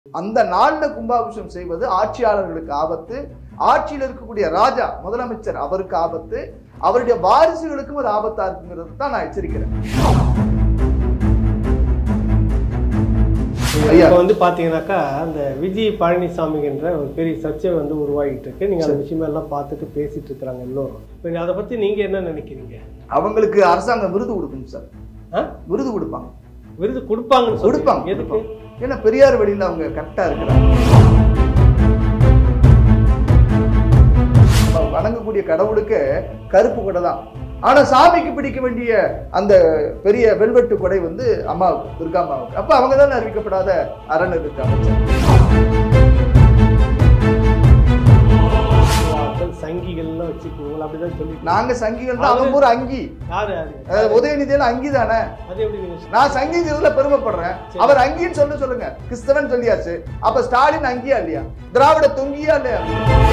அந்த நாள்ல கும்பாபிஷேகம் செய்வது ஆட்சியாளர்களுக்கு ஆபத்து ஆட்சியில் இருக்கக்கூடிய ராஜா முதலமைச்சர் அவருக்கு ஆபத்து அவருடைய வாரிசுகளுக்கும் அது ஆபத்தா இருக்குங்கிறது தான் நான் எச்சரிக்கிறேன் ஐயா. இப்போ வந்து பார்த்தீங்கன்னாக்கா அந்த விஜய் பழனிசாமின்ற ஒரு பெரிய சர்ச்சை வந்து உருவாகிட்டு இருக்கு நீங்கள் அந்த விஷயம் எல்லாம் பார்த்துட்டு பேசிட்டு இருக்கிறாங்க எல்லோரும் இப்போ அதை பற்றி நீங்கள் என்ன நினைக்கிறீங்க அவங்களுக்கு அரசாங்கம் விருது கொடுக்கணும் சார் ஆ விருது கொடுப்பாங்க விருது கொடுப்பாங்கன்னு சொல்றீங்க. கொடுப்பாங்க எதுக்கு கொடுப்பாங்க. ஏன்னா பெரியார் வழியில அவங்க கரெக்டா இருக்கிறாங்க நம்ம வணங்கக்கூடிய கடவுளுக்கு கருப்பு கொடை தான் ஆனா சாமிக்கு பிடிக்க வேண்டிய அந்த பெரிய வெல்வெட்டு கொடை வந்து அம்மாவுக்கு துர்கா அம்மாவுக்கு அப்ப அவங்க தானே அறிவிக்கப்படாத அறநிலையத்துறை அமைச்சர் ஆட்கள் சங்கிகள்லாம் வச்சுக்குவோம் அப்படிதான் சொல்லி நாங்க சங்கிகள் தான் அவங்க ஒரு அங்கி யாரு யாரு அஹ் உதயநிதியில அங்கி தானே அது எப்படி நீங்க சொல்றீங்க? நான் சங்கிங்கிறதுல பெருமைப்படுறேன் அவர் அங்கின்னு சொல்ல சொல்லுங்க கிறிஸ்தவன் சொல்லியாச்சு அப்ப ஸ்டாலின் அங்கியா இல்லையா திராவிட தொங்கியா இல்லையா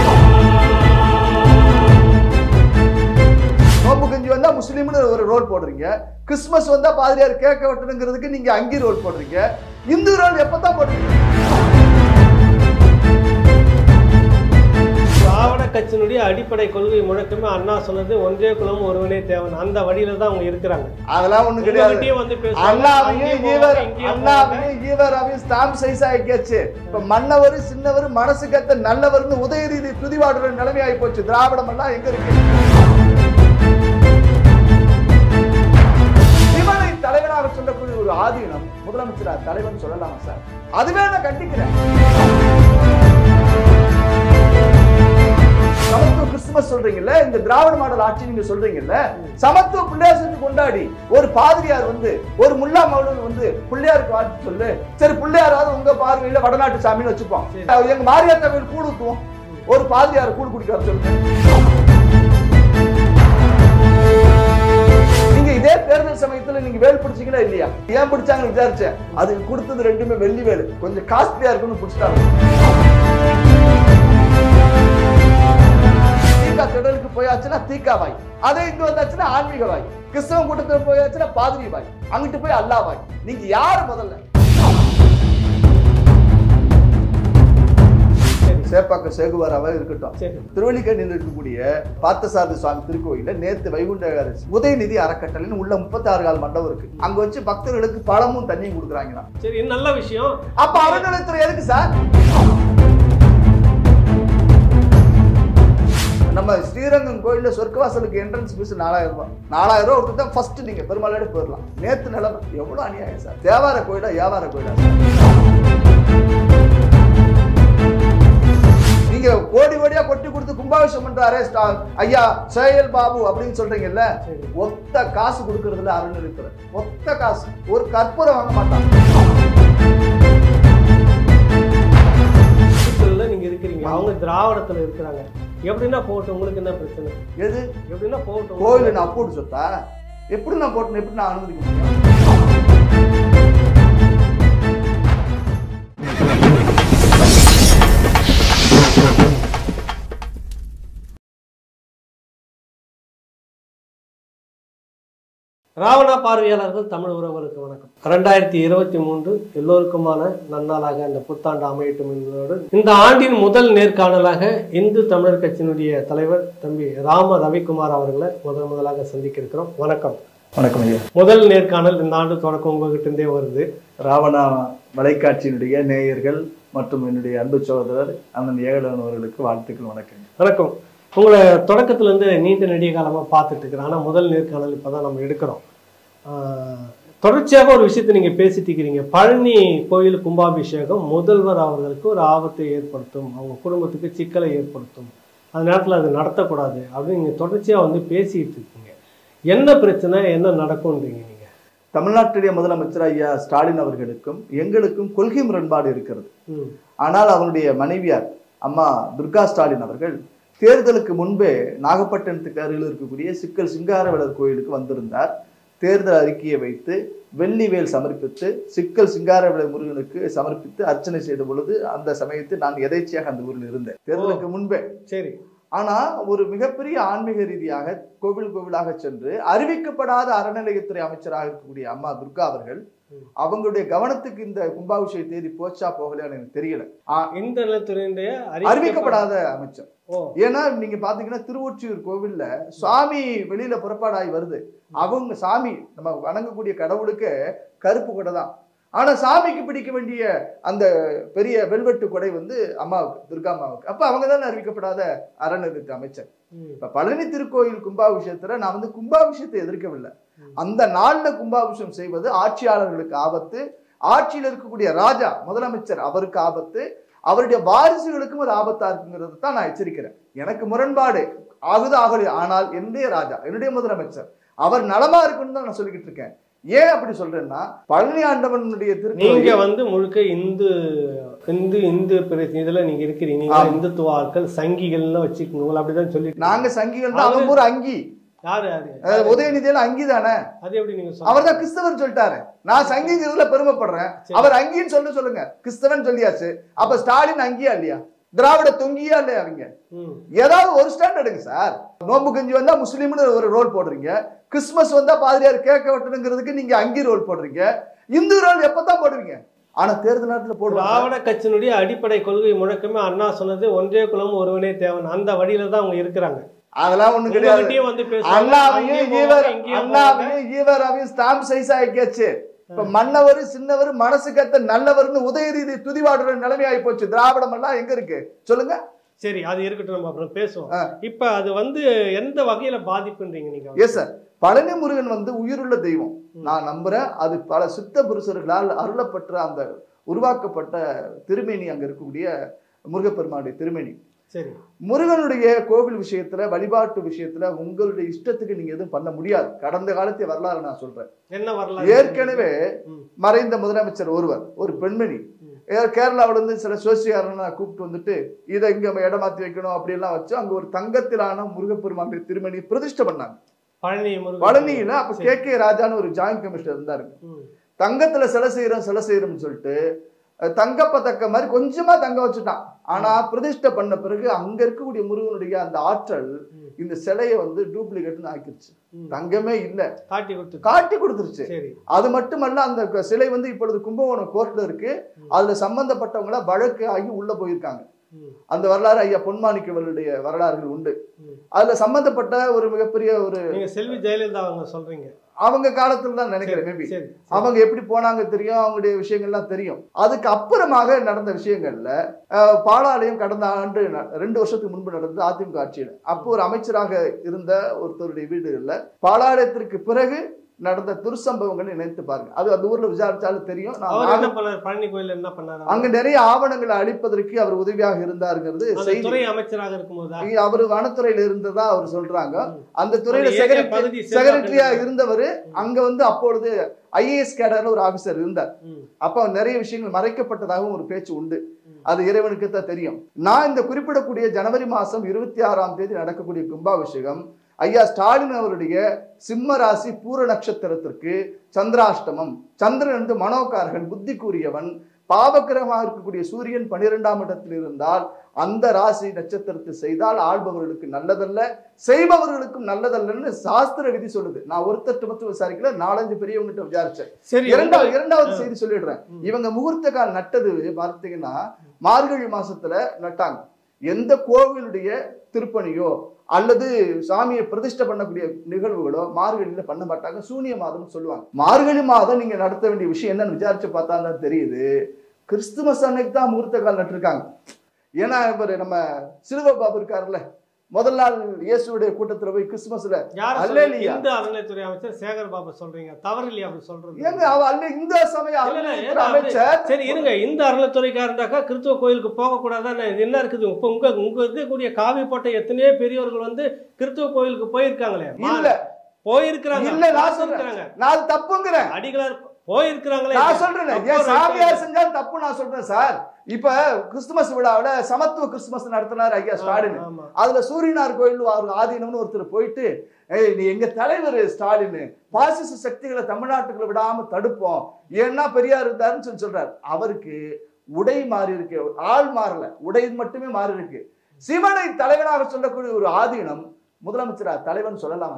நோம்பு கஞ்சி வந்தா முஸ்லீம்னு ஒரு ரோல் போடுறீங்க கிறிஸ்மஸ் வந்தா பாதிரியார் கேட்க வெட்டணுங்கிறதுக்கு நீங்க அங்கி ரோல் போடுறீங்க இந்து ரோல் எப்பதான் போடுறீங்க திராவிட கட்சியினுடைய அடிப்படை கொள்கை முழக்கமே அண்ணா சொன்னது ஒன்றே குலம் ஒருவனே தேவன் அந்த வழியில தான் அவங்க இருக்கிறாங்க அதெல்லாம் ஒண்ணு கிடையாது உங்ககிட்டயும் வந்து பேசுவாங்க. அண்ணாவையும் அங்கேயும் ஈவர் போவாங்க, இங்கேயும் அண்ணாவையும் ஈவராவையும் ஸ்டாம்ப் சைஸ் ஆகியாச்சு இப்ப மன்னவர் சின்னவர் மனசு கத்த நல்லவர்னு உதயநிதி துதிவாடுற நிலைமை ஆகி போச்சு திராவிடம் எல்லாம் எங்க இருக்கு சிவனை தலைவனாக சொல்லக்கூடிய ஒரு ஆதீனம் முதலமைச்சரா தலைவன் சொல்லலாமா சார் அதுவே நான் கண்டிக்கிறேன் சமத்துவ கிறிஸ்துமஸ் சொல்றீங்கல்ல இந்த திராவிட மாடல் ஆட்சி நீங்க சொல்றீங்கல்ல சமத்துவ பிள்ளையார் சேர்த்து கொண்டாடி ஒரு பாதிரியார் வந்து ஒரு முல்லா மௌலன் வந்து பிள்ளையாருக்கு வாழ்த்து சொல்லு சரி பிள்ளையாராவது உங்க பார்வையில வடநாட்டு சாமின்னு வச்சுப்போம் எங்க மாரியாத்தா கோயில் கூழ் ஊத்துவோம் ஒரு பாதிரியார் கூழ் குடிக்க சொல்லுங்க நீங்க இதே தேர்தல் சமயத்துல நீங்க வேல் பிடிச்சீங்களா இல்லையா ஏன் பிடிச்சாங்கன்னு விசாரிச்சேன் அது கொடுத்தது ரெண்டுமே வெள்ளி வேலு கொஞ்சம் காஸ்ட்லியா இருக்குன்னு பிடிச்சிட்டாங்க தீக்கா திடலுக்கு போயாச்சுன்னா தீக்கா வாய் அதே இங்க வந்தாச்சுன்னா ஆன்மீக வாய் கிறிஸ்தவ கூட்டத்துல போயாச்சுன்னா பாதிரி வாய் அங்கிட்டு போய் அல்லா வாய் நீங்க யாரு முதல்ல சேப்பாக்க சேகுவாராவா இருக்கட்டும் சரி திருவள்ளிக்கண்ணில் இருக்கக்கூடிய பார்த்தசாரதி சுவாமி திருக்கோயில நேத்து வைகுண்ட ஏகாதசி உதயநிதி அறக்கட்டளைன்னு உள்ள முப்பத்தி ஆறு கால் மண்டபம் இருக்கு அங்க வச்சு பக்தர்களுக்கு பழமும் தண்ணியும் கொடுக்குறாங்கன்னா சரி இது நல்ல விஷயம் அப்ப அறநிலையத்துறை எதுக்கு சார் நம்ம ஸ்ரீரங்கம் கோயில்ல சொர்க்கவாசலுக்கு என்ட்ரன்ஸ் ஃபீஸ் நாலாயிரம் ரூபாய் நாலாயிரம் ரூபாய் கொடுத்து தான் ஃபர்ஸ்ட் நீங்க பெருமாளோட போயிடலாம் நேத்து நிலைமை எவ்வளவு அநியாயம் சார் தேவார கோயிலா வியாபார கோயிலா நீங்க கோடி கோடியா கொட்டி கொடுத்து கும்பாபிஷேகம் பண்றாரே ஸ்டா- ஐயா சேயல் பாபு அப்படின்னு சொல்றீங்கல்ல சரி. ஒத்த காசு கொடுக்கறதுல அறநிலையத்துறை ஒத்த காசு ஒரு கற்பூரம் வாங்க மாட்டாங்க சிக்கல்ல நீங்க இருக்கிறீங்க அவங்க திராவிடத்துல இருக்கிறாங்க எப்படின்னா போகட்டும் உங்களுக்கு என்ன பிரச்சனை எது எப்படின்னா போகட்டும் கோயில நான் போட்டு சொத்தா எப்படி நான் போட்டு எப்படி நான் அனுமதிக்க முடியும் ராவணா பார்வையாளர்கள் தமிழ் உறவுகளுக்கு வணக்கம் ரெண்டாயிரத்தி இருபத்தி மூன்று எல்லோருக்குமான நன்னாளாக இந்த புத்தாண்டு அமையட்டும் என்பதோடு இந்த ஆண்டின் முதல் நேர்காணலாக இந்து தமிழர் கட்சியினுடைய தலைவர் தம்பி ராம ரவிக்குமார் அவர்களை முதல் முதலாக சந்திக்க இருக்கிறோம் வணக்கம் வணக்கம் ஐயா முதல் நேர்காணல் இந்த ஆண்டு தொடக்கம் உங்ககிட்ட இருந்தே வருது ராவணா வலைக்காட்சியினுடைய நேயர்கள் மற்றும் என்னுடைய அன்பு சகோதரர் அண்ணன் ஏகலவன் அவர்களுக்கு வாழ்த்துக்கள் வணக்கம் வணக்கம் உங்களை தொடக்கத்துல இருந்து நீண்ட நெடிய காலமா பார்த்துட்டு இருக்கிறேன் ஆனா முதல் நேர்காணல் இப்பதான் நம்ம எடுக்கிறோம் ஆஹ், தொடர்ச்சியாக ஒரு விஷயத்தை நீங்க பேசிட்டு இருக்கிறீங்க பழனி கோயில் கும்பாபிஷேகம் முதல்வர் அவர்களுக்கு ஒரு ஆபத்தை ஏற்படுத்தும் அவங்க குடும்பத்துக்கு சிக்கலை ஏற்படுத்தும் அந்த நேரத்துல அது நடத்தக்கூடாது அப்படின்னு நீங்க தொடர்ச்சியா வந்து பேசிட்டு இருக்கீங்க என்ன பிரச்சனை என்ன நடக்கும்ன்றீங்க நீங்க தமிழ்நாட்டுடைய முதலமைச்சர் ஐயா ஸ்டாலின் அவர்களுக்கும் எங்களுக்கும் கொள்கை முரண்பாடு இருக்கிறது ம் ஆனால் அவருடைய மனைவியார் அம்மா துர்கா ஸ்டாலின் அவர்கள் தேர்தலுக்கு முன்பே நாகப்பட்டினத்துக்கு அருகில் இருக்கக்கூடிய சிக்கல் சிங்காரவேலர் கோயிலுக்கு வந்திருந்தார் தேர்தல் அறிக்கையை வைத்து வெள்ளிவேல் சமர்ப்பித்து சிக்கல் சிங்காரவேலர் முருகனுக்கு சமர்ப்பித்து அர்ச்சனை செய்த பொழுது அந்த சமயத்தில் நான் எதேச்சியாக அந்த ஊரில் இருந்தேன் தேர்தலுக்கு முன்பே சரி ஆனா ஒரு மிகப்பெரிய ஆன்மீக ரீதியாக கோவில் கோவிலாக சென்று அறிவிக்கப்படாத அறநிலையத்துறை அமைச்சராக இருக்கக்கூடிய அம்மா துர்கா அவர்கள் அவங்களுடைய கவனத்துக்கு இந்த கும்பாபிஷேக தேதி போச்சா போகலையான்னு எனக்கு தெரியல ஆ, இந்த நலத்துறையினுடைய அறிவிக்கப்படாத அமைச்சர் ஓ ஏன்னா நீங்க பாத்தீங்கன்னா திருவொற்றியூர் கோவில்ல சுவாமி வெளியில புறப்பாடாகி வருது அவங்க சாமி நம்ம வணங்கக்கூடிய கடவுளுக்கு கருப்பு கொடை தான் ஆனா சாமிக்கு பிடிக்க வேண்டிய அந்த பெரிய வெல்வெட்டு கொடை வந்து அம்மாவுக்கு துர்கா அம்மாவுக்கு அப்ப அவங்க தானே அறிவிக்கப்படாத அறநிலையத்து அமைச்சர் ம். இப்ப பழனி திருக்கோயில் கும்பாபிஷேகத்துல நான் வந்து கும்பாபிஷேகத்தை எதிர்க்கவில்லை அந்த நாள்ல கும்பாபிஷேகம் செய்வது ஆட்சியாளர்களுக்கு ஆபத்து ஆட்சியில் இருக்கக்கூடிய ராஜா முதலமைச்சர் அவருக்கு ஆபத்து அவருடைய வாரிசுகளுக்கும் அது ஆபத்தா இருக்குங்கிறது தான் நான் எச்சரிக்கிறேன் எனக்கு முரண்பாடு ஆகுது ஆகலையோ ஆனால் என்னுடைய ராஜா என்னுடைய முதலமைச்சர் அவர் நலமா இருக்குன்னு தான் நான் சொல்லிக்கிட்டு இருக்கேன் ஏன் அப்படி சொல்றேன்னா பழனி ஆண்டவனுடைய நீங்க திருக்கோயில் வந்து முழுக்க இந்து இந்து இந்து பிரதி- இதுல நீங்க இருக்கிறீங்க நீங்க ஆமா. இந்துத்துவ ஆட்கள் சங்கிகள்னு வச்சுக்கோங்க உங்களை அப்படிதான் சொல்லிட்டு நாங்க சங்கிகள் தான் அவங்க ஒரு அங்கி யாரு யாரு அஹ் உதயநிதியில அங்கி தானே அது எப்படி நீங்க சொல்றீங்க அவர் தான் கிறிஸ்தவன் சொல்லிட்டாரு நான் சங்கிங்கிறதுல பெருமைப்படுறேன் சரி. அவர் அங்கின்னு சொல்ல சொல்லுங்க கிறிஸ்தவன் சொல்லியாச்சு அப்ப ஸ்டாலின் அங்கியா இல்லையா திராவிட தொங்கியா இல்லையா அவங்க ம். ஏதாவது ஒரு ஸ்டாண்ட் எடுங்க சார் நோம்பு கஞ்சி வந்தா முஸ்லீம்னு ஒரு ரோல் போடுறீங்க கிறிஸ்மஸ் வந்தா பாதிரியார் கேட்க வெட்டணுங்கிறதுக்கு நீங்க அங்கி ரோல் போடுறீங்க இந்து ரோல் எப்பதான் போடுவீங்க ஆனா தேர்தல் நேரத்துல போடுவாங்க திராவிட கட்சியினுடைய அடிப்படை கொள்கை முழக்கமே அண்ணா சொன்னது ஒன்றே குலம் ஒருவனே தேவன் அந்த வழியில தான் அவங்க இருக்கிறாங்க அதெல்லாம் ஒண்ணு கிடையாது உங்ககிட்டயும் வந்து பேசுவாங்க அண்ணாவையும் அங்கேயும் ஈவர் போவாங்க, இங்கேயும் போவாங்க. அண்ணாவையும் ஈவராவையும் ஸ்டாம்ப் சைஸ் ஆக்கியாச்சு இப்ப மன்னவர் சின்னவர் மனசுக்கத்த நல்லவர்னு உதயநிதி துதிவாடுற நிலைமை ஆகி போச்சு திராவிடம் எல்லாம் எங்க இருக்கு சொல்லுங்க சரி அது இருக்கட்டும் நம்ம அப்புறம் பேசுவோம் ஆ. இப்ப அது வந்து எந்த வகையில பாதிப்புன்றீங்க நீங்க எஸ் சார் பழனி முருகன் வந்து உயிருள்ள தெய்வம் நான் நம்புறேன் அது பல சித்த புருஷர்களால் அருளப்பட்ட அந்த உருவாக்கப்பட்ட திருமேனி அங்க இருக்கக்கூடிய முருகப்பெருமானுடைய திருமேனி சரி முருகனுடைய கோவில் விஷயத்துல வழிபாட்டு விஷயத்துல உங்களுடைய இஷ்டத்துக்கு நீங்க எதுவும் பண்ண முடியாது கடந்த காலத்தை வரலாறு நான் சொல்றேன் என்ன வரலாறு ஏற்கனவே ம். மறைந்த முதலமைச்சர் ஒருவர் ஒரு பெண்மணி ஏதோ கேரளாவுல இருந்து சில சோசியாரனை கூப்பிட்டு வந்துட்டு இதை இங்க இடமாத்தி வைக்கணும் அப்படி எல்லாம் வச்சு அங்க ஒரு தங்கத்திலான முருகப்பெருமானுடைய திருமணி பிரதிஷ்டை பண்ணாங்க பழனி முருகன் பழனியில அப்ப சரி. கே கே ராஜான்னு ஒரு ஜாயிண்ட் கமிஷனர் இருந்தாருங்க ம். தங்கத்துல சிலை செய்யறோம் சிலை செய்யறோம்னு சொல்லிட்டு அஹ், தங்கப்பதக்க மாதிரி கொஞ்சமா தங்க வச்சுட்டான் ஆனா பிரதிஷ்டை பண்ண பிறகு அங்க இருக்கக்கூடிய முருகனுடைய அந்த ஆற்றல் ம். இந்த சிலையை வந்து டூப்ளிகேட்னு ஆக்கிருச்சு ம். தங்கமே இல்ல காட்டி கொடுத்து காட்டி கொடுத்துருச்சு சரி அது மட்டுமல்ல அந்த க- சிலை வந்து இப்பொழுது கும்பகோணம் கோர்ட்ல இருக்கு ம். அதுல சம்பந்தப்பட்டவங்கள வழக்கு ஆகி உள்ள போயிருக்காங்க ம். அந்த வரலாறு ஐயா பொன்மாணிக்கவர்களுடைய வரலாறுகள் உண்டு ம். அதுல சம்பந்தப்பட்ட ஒரு மிகப்பெரிய ஒரு நீங்க செல்வி ஜெயலலிதா அவங்க சொல்றீங்க அவங்க காலத்துல தான் நினைக்கிறேன் மேபி சரி அவங்க எப்படி போனாங்க தெரியும் அவங்களுடைய விஷயங்கள்லாம் தெரியும் அதுக்கு அப்புறமாக நடந்த விஷயங்கள்ல அஹ், பாலாலயம் கடந்த ஆண்டு ந- ரெண்டு வருஷத்துக்கு முன்பு நடந்தது அதிமுக ஆட்சியில் அப்போ ஒரு அமைச்சராக இருந்த ஒருத்தருடைய வீடுகள்ல பாலாலயத்திற்கு பிறகு நடந்த துர்சம்பவங்களை நினைத்து பாருங்க அது அந்த ஊர்ல விசாரிச்சாலும் தெரியும் நான் அவர் நாக- என்ன பண்ணாரு பழனி கோயில் என்ன பண்ணாரு அங்க நிறைய ஆவணங்களை அழிப்பதற்கு அவர் உதவியாக இருந்தாருங்கிறது அந்த செய்தி துறை அமைச்சராக இருக்கும்போதா அவர் வனத்துறையில இருந்ததா அவர் சொல்றாங்க ம். அந்த துறையில ஒரு ஏரியா பகுதி செக்ரட்டரி செல்வா செக்ரட்டரியா அப்படின்றாங்க. இருந்தவர் அங்க வந்து அப்பொழுது ஐஏஎஸ் கேடர்ல ஒரு ஆபீசர் இருந்தார் ம். அப்ப நிறைய விஷயங்கள் மறைக்கப்பட்டதாகவும் ஒரு பேச்சு உண்டு ம். அது இறைவனுக்கு தான் தெரியும் நான் இந்த குறிப்பிடக்கூடிய ஜனவரி மாசம் இருபத்தி ஆறாம் தேதி நடக்கக்கூடிய கும்பாபிஷேகம் ஐயா ஸ்டாலின் அவருடைய சிம்ம ராசி பூர நட்சத்திரத்திற்கு சந்திராஷ்டமம் சந்திரன் வந்து மனோகாரகன் புத்தி கூறியவன் பாவக்கிரகமாக இருக்கக்கூடிய சூரியன் பனிரெண்டாம் இடத்தில் இருந்தால் அந்த ராசி நட்சத்திரத்தை செய்தால் ஆள்பவர்களுக்கு நல்லதல்ல செய்பவர்களுக்கும் நல்லதல்லன்னு சாஸ்திர விதி சொல்லுது நான் ஒருத்தர் மட்டும் விசாரிக்கல நாலஞ்சு பெரியவங்கிட்ட விசாரிச்சேன் சரி இரண்டாவது இரண்டாவது செய்தி சொல்லிடுறேன் இவங்க முகூர்த்த கால் நட்டது பார்த்தீங்கன்னா மார்கழி மாசத்துல நட்டாங்க எந்த கோவிலுடைய திருப்பணியோ அல்லது சாமியை பிரதிஷ்டை பண்ணக்கூடிய நிகழ்வுகளோ மார்கழியில பண்ண மாட்டாங்க சூனிய மாதம்னு சொல்லுவாங்க மார்கழி மாதம் நீங்க நடத்த வேண்டிய விஷயம் என்னன்னு விசாரிச்சு பார்த்தா தான் தெரியுது கிறிஸ்துமஸ் அன்னைக்கு தான் முகூர்த்த கால் நட்டிருக்காங்க ஏன்னா இவர் நம்ம சிலுவ பாபு இருக்காருல்ல முதல் நாள் இயேசுடைய கூட்டத்துல போய் கிறிஸ்துமஸ்ல யார அல்லேலியா. இந்து அறநிலைத்துறை அமைச்சர் சேகர் பாபு சொல்றீங்க தவறு இல்லையா அப்படி சொல்றது ஏங்க அவ அல்ல இந்த சமய இல்ல, இல்ல, அறநிலையத்துறை ஏன்னா அது- அமைச்சர் சரி இருங்க இந்த அறநிலைத்துறைக்கா இருந்தாக்கா கிறிஸ்துவ கோயிலுக்கு போக கூடாதான்னு இது என்ன இருக்குது இப்ப உங்க உங்க இருக்கக்கூடிய காவி போட்ட எத்தனையோ பெரியவர்கள் வந்து கிறிஸ்துவ கோயிலுக்கு போயிருக்காங்களே இல்ல போயிருக்கிறாங்க இல்ல, நான் சொல்றேன். போயிருக்கிறாங்க. நான் அது தப்புங்கிறேன் அடிகளார் போயிருக்கிறாங்களே நான் சொல்றேன் அப்போ ஏன் right. சாமியார் செஞ்சாலும் தப்பு நான் சொல்றேன் சார் இப்ப கிறிஸ்துமஸ் விழாவுல சமத்துவ கிறிஸ்துமஸ் நடத்தினார் ஐயா ஸ்டாலின் ஆமா அதுல சூரியனார் கோயில் அவர் ஆதீனம்னு ஒருத்தர் போயிட்டு ஏய் நீ எங்க தலைவர் ஸ்டாலின் பாசிச சக்திகளை தமிழ்நாட்டுக்குள்ள விடாம தடுப்போம் ஏன்னா பெரியார் இருந்தாருன்னு சொல்லி சொல்றாரு அவருக்கு உடை மாறி இருக்கு ஆள் மாறல உடை மட்டுமே மாறி இருக்கு சிவனை தலைவனாக சொல்லக்கூடிய ஒரு ஆதீனம் முதலமைச்சரா தலைவன் சொல்லலாமா சார்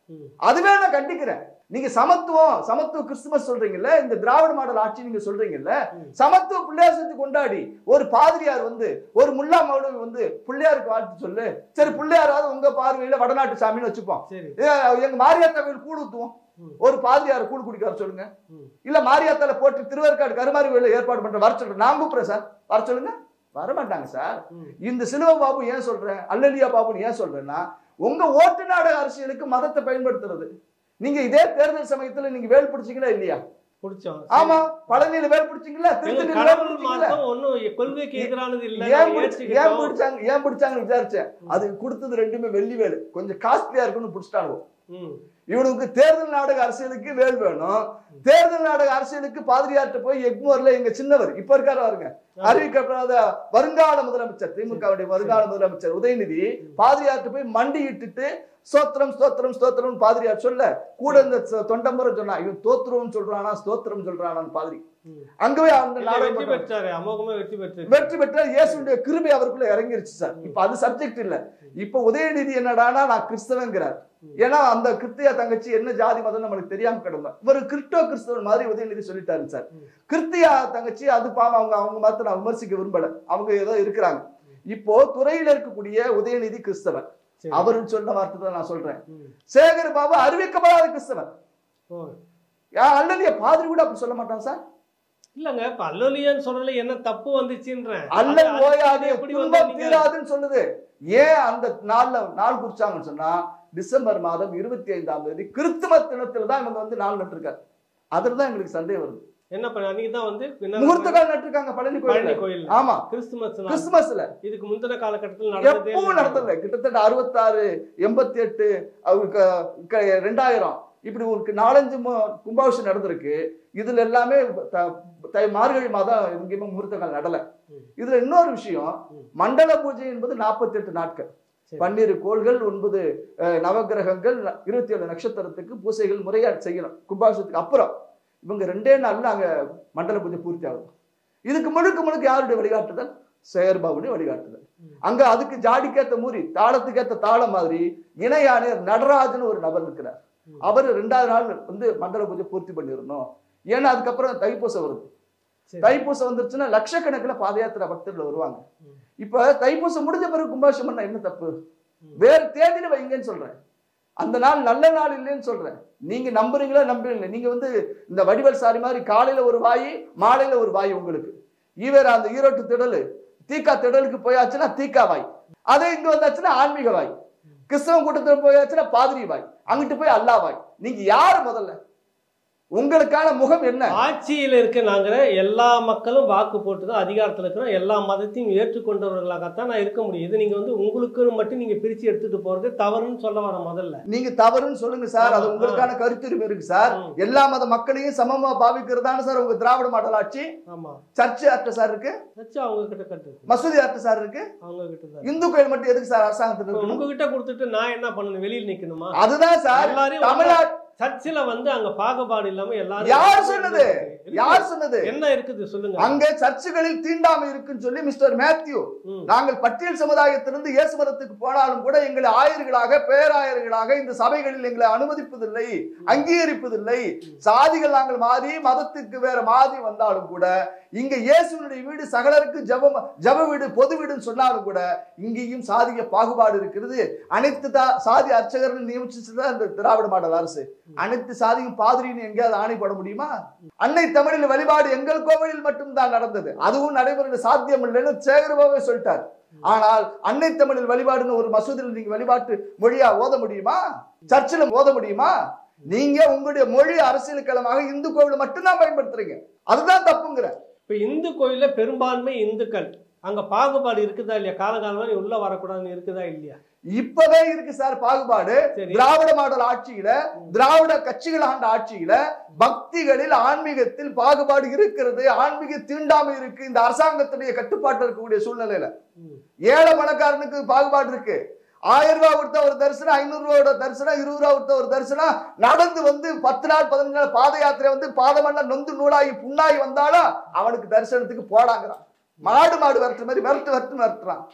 ம். அதுவே நான் கண்டிக்கிறேன் நீங்க சமத்துவம் சமத்துவ கிறிஸ்துமஸ் சொல்றீங்கல்ல இந்த திராவிட மாடல் ஆட்சி நீங்க சொல்றீங்கல்ல ம். சமத்துவ பிள்ளையார் சேர்த்து கொண்டாடி ஒரு பாதிரியார் வந்து ஒரு முல்லா மௌலவி வந்து பிள்ளையாருக்கு வாழ்த்து சொல்லு சரி பிள்ளையாராவது உங்க பார்வையில வடநாட்டு சாமின்னு வச்சுப்போம் சரி ஏ, எங்க மாரியாத்தா கோயில் கூழ் ஊத்துவோம் ம். ஒரு பாதிரியார் கூழ் குடிக்க வர சொல்லுங்க ம். இல்ல மாரியாத்தால போட்டு திருவேற்காடு கருமாரி கோயில ஏற்பாடு பண்ற வர சொல்றேன் நான் கூப்பிடுறேன் சார் வர சொல்லுங்க வர மாட்டாங்க சார் ம். இந்த சிலுவ பாபு ஏன் சொல்றேன் அல்லலியா பாபுன்னு ஏன் சொல்றேன்னா உங்க ஓட்டு நாடக அரசியலுக்கு மதத்தை பயன்படுத்துறது நீங்க இதே தேர்தல் சமயத்துல நீங்க வேல் பிடிச்சீங்களா இல்லையா பிடிச்சோம் ஆமா பழனியில வேல் பிடிச்சீங்களா எங்க திருத்தணியில வேல் கடவுள் பிடிச்சீங்களா மார்க்கம் ஒண்ணும் கொள்கைக்கு எதிரானது இல்ல ஏன் நாங்க பிடிச்ச- ஏன் ஏற்றுக்கிட்டோம். பிடிச்சாங்க ஏன் பிடிச்சாங்கன்னு விசாரிச்சேன் அது கொடுத்தது ரெண்டுமே வெள்ளி வேலு கொஞ்சம் காஸ்ட்லியா இருக்குன்னு பிடிச்சிட்டாங்க ம். இவனுக்கு தேர்தல் நாடக அரசியலுக்கு வேல் வேணும் தேர்தல் நாடக அரசியலுக்கு பாதிரியார்ட்ட போய் எக்மோர்ல எங்க சின்னவர் இப்ப இருக்காரு பாருங்க அறிவிக்கப்படாத வருங்கால முதலமைச்சர் திமுகவுடைய வருங்கால முதலமைச்சர் உதயநிதி பாதிரியார்ட்ட போய் மண்டியிட்டுட்டு ஸ்தோத்திரம் ஸ்தோத்திரம் ஸ்தோத்திரம் பாதிரியார் சொல்ல கூட இந்த சொ- தொண்டம்பரை சொன்னா இவன் தோத்துருவம் சொல்றானா ஸ்தோத்திரம் சொல்றானான்னு பாதிரி ம். அங்கவே அந்த இல்ல, நாடகம் வெற்றி பண்றாங்க. பெற்றாரு அமோகமா வெற்றி பெற்று வெற்றி பெற்றால் இயேசுடைய கிருபை அவருக்குள்ள இறங்கிருச்சு சார் இப்ப அது சப்ஜெக்ட் இல்ல இப்ப உதயநிதி என்னடானா நான் கிறிஸ்தவங்கிறார் ஏன்னா அந்த கிறிஸ்தியா தங்கச்சி என்ன ஜாதி மதம் நம்மளுக்கு தெரியாம கிடந்தோம் இவர் கிறிஸ்டோ கிறிஸ்தவன் மாதிரி உதயநிதி சொல்லிட்டாரு சார் ம். கிறிஸ்தியா தங்கச்சி அது பாவம் அவங்க அவங்க மதத்தை நான் விமர்சிக்க விரும்பல அவங்க ஏதோ இருக்கிறாங்க இப்போ துறையில இருக்கக்கூடிய உதயநிதி கிறிஸ்தவன் சரி. அவருன்னு சொன்ன வார்த்தை தான் நான் சொல்றேன் ம். சேகர் பாபு அறிவிக்கப்படாத கிறிஸ்தவன் ஓ. அல்லது பாதிரி கூட அப்படி சொல்ல மாட்டான் சார் இல்லங்க இப்ப அல்லலியான்னு சொல்றதுல என்ன தப்பு வந்துச்சுன்றேன் அல்லல் அது- அது ஓயாது எப்படி வந்து துன்பம் நீங்க- தீராதுன்னு சொல்லுது ஏன் அந்த நாள்ல நாள் குறிச்சாங்கன்னு சொன்னா டிசம்பர் மாதம் இருபத்தி ஐந்தாம் தேதி கிறிஸ்தும தினத்துல தான் இவங்க வந்து நாள் நட்டிருக்காரு அதுல தான் எங்களுக்கு சந்தேகம் வருது என்ன பண்ண அன்னைக்கு தான் வந்து என்ன முகூர்த்த கால் நட்டிருக்காங்க பழனி பழனி கோயில் கோயில் ஆமா கிறிஸ்துமஸ் நாள். கிறிஸ்துமஸ்ல இதுக்கு முந்தின காலகட்டத்தில் நடந்ததே எப்பவும் இல்லை. நடந்தது கிட்டத்தட்ட அறுபத்தாறு எண்பத்தி எட்டு அவருக்கு க- ரெண்டாயிரம் இப்படி ஒரு நாலஞ்சு மு- கும்பாபிஷேகம் நடந்திருக்கு இதுல எல்லாமே த- தை- மார்கழி மாதம் எங்கேயுமே முகூர்த்த கால் நடல ம். இதுல இன்னொரு விஷயம் ம். மண்டல பூஜை என்பது நாற்பத்தி எட்டு நாட்கள் சரி. பன்னிரு கோள்கள் ஒன்பது அஹ், நவக்கிரகங்கள் இருபத்தி ஏழு நட்சத்திரத்துக்கு பூசைகள் முறையா செய்யணும் கும்பாபிஷேகத்துக்கு அப்புறம் இவங்க ரெண்டே நாள்ல அங்க மண்டல பூஜை பூர்த்தி ஆகும் இதுக்கு முழுக்க முழுக்க யாருடைய வழிகாட்டுதல் சேகர்பாபுடைய வழிகாட்டுதல் ம். அங்க அதுக்கு ஜாடிக்கேத்த மூரி தாளத்துக்கேத்த தாளம் மாதிரி இணையான நடராஜன் ஒரு நபர் இருக்கிறார் ம். அவர் ரெண்டாவது நாள் வந்து மண்டல பூஜை பூர்த்தி பண்ணிடணும் ஏன்னா அதுக்கப்புறம் தைப்பூசம் வருது சரி. தைப்பூசம் வந்துருச்சுன்னா லட்சக்கணக்கில் பாத யாத்திரை பக்தர்கள் வருவாங்க ம். இப்ப தைப்பூசம் முடிஞ்ச பிறகு கும்பாபிஷேகம் பண்ணா என்ன தப்பு ம். வேறு தேதியில வைங்கன்னு சொல்றேன் அந்த நாள் நல்ல நாள் இல்லைன்னு சொல்றேன் நீங்க நம்புறீங்களா நம்புறீங்களா நீங்க வந்து இந்த வடிவல் சாரி மாதிரி காலையில ஒரு வாய் மாலையில ஒரு வாய் உங்களுக்கு ஈவேரா அந்த ஈரோட்டு திடலு தீக்கா திடலுக்கு போயாச்சுன்னா தீக்கா வாய் அதே இங்க வந்தாச்சுன்னா ஆன்மீக வாய் கிறிஸ்தவ கூட்டத்துல போயாச்சுன்னா பாதிரி வாய் அங்கிட்டு போய் அல்லா வாய் நீங்க யாரு முதல்ல உங்களுக்கான முகம் என்ன ஆட்சியில் இருக்க நாங்க எல்லா மக்களும் வாக்கு போட்டு தான் அதிகாரத்துல இருக்கிறோம் எல்லா மதத்தையும் ஏற்றுக்கொண்டவர்களாகத்தான் நான் இருக்க முடியும் இது நீங்க வந்து உங்களுக்கு மட்டும் நீங்க பிரிச்சு எடுத்துட்டு போறது தவறுன்னு சொல்ல வர முதல்ல நீங்க தவறுன்னு சொல்லுங்க சார் அது ஆமா, உங்களுக்கான கருத்துரிமை இருக்கு சார் ம். எல்லா மத மக்களையும் சமமா பாவிக்கிறதான சார் உங்க திராவிட மாடல் ஆட்சி ஆமா சர்ச்சு யார்கிட்ட சார் இருக்கு வச்சு அவங்க கிட்ட கட்டு மசூதி யார்கிட்ட சார் இருக்கு அவங்க கிட்ட தான் இந்து கோயில் மட்டும் எதுக்கு சார் அரசாங்கத்துல இப்ப இருக்கணும் உங்ககிட்ட கொடுத்துட்டு நான் என்ன பண்ணணும் வெளியில் நிக்கணுமா அதுதான் சார் எல்லாரையும் தமிழ்நாடு சர்ச்சில் வந்து அங்க பாகுபாடு இல்லாம எல்லாரும் யார் சொன்னது இருக்கு. யார் சொன்னது என்ன இருக்குது சொல்லுங்க அங்க சர்ச்சுகளில் தீண்டாமை இருக்குன்னு சொல்லி மிஸ்டர் மேத்யூ ம். நாங்கள் பட்டியல் சமுதாயத்திலிருந்து இயேசு மதத்துக்கு போனாலும் கூட எங்களை ஆயர்களாக பேராயர்களாக இந்த சபைகளில் எங்களை அனுமதிப்பதில்லை அங்கீகரிப்பதில்லை சாதிகள் நாங்கள் மாறி மதத்துக்கு வேற மாறி வந்தாலும் கூட இங்க இயேசுனுடைய வீடு சகலருக்கு ஜபம் ஜப வீடு பொது வீடுன்னு சொன்னாலும் கூட இங்கேயும் சாதிய பாகுபாடு இருக்கிறது அனைத்து தா- சாதி அர்ச்சகர்கள் நியமிச்சுதான் இந்த திராவிட மாடல் அரசு அனைத்து சாதியும் பாதிரின்னு எங்கேயாவது ஆணைப்பட முடியுமா அன்னை தமிழில் வழிபாடு எங்கள் கோவிலில் மட்டும்தான் நடந்தது அதுவும் நடைமுறை சாத்தியம் இல்லைன்னு சேகரபாவே சொல்லிட்டார் ஆனால் அன்னை தமிழில் வழிபாடுன்னு ஒரு மசூதியில் நீங்க வழிபாட்டு மொழியா ஓத முடியுமா சர்ச்சில் ஓத முடியுமா நீங்க உங்களுடைய மொழி அரசியல் களமாக இந்து கோவிலை மட்டும்தான் பயன்படுத்துறீங்க அதுதான் தப்புங்கிற இப்ப இந்து கோயில்ல பெரும்பான்மை இந்துக்கள் அங்க பாகுபாடு இருக்குதா இல்லையா காலகாலமா நீ உள்ள வரக்கூடாதுன்னு இருக்குதா இல்லையா இப்பவே இருக்கு சார் பாகுபாடு சரி திராவிட மாடல் ஆட்சியில திராவிட கட்சிகள் ஆண்ட ஆட்சியில பக்திகளில் ஆன்மீகத்தில் பாகுபாடு இருக்கிறது ஆன்மீக தீண்டாமை இருக்கு இந்த அரசாங்கத்துடைய கட்டுப்பாட்டில் இருக்கக்கூடிய சூழ்நிலையில ம். ஏழை பணக்காரனுக்கு பாகுபாடு இருக்கு ஆயிரம் ரூபாய் கொடுத்த ஒரு தரிசனம் ஐநூறு ரூபாயோட தரிசனம் இருபது ரூபா கொடுத்த ஒரு தரிசனம் நடந்து வந்து பத்து நாள் பதினஞ்சு நாள் பாத யாத்திரை வந்து பாதமெல்லாம் நொந்து நூலாகி புண்ணாகி வந்தாலும் அவனுக்கு தரிசனத்துக்கு போடாங்கிறான் மாடு மாடு விரட்டுற மாதிரி விரட்டு விரட்டு விரட்டுறான்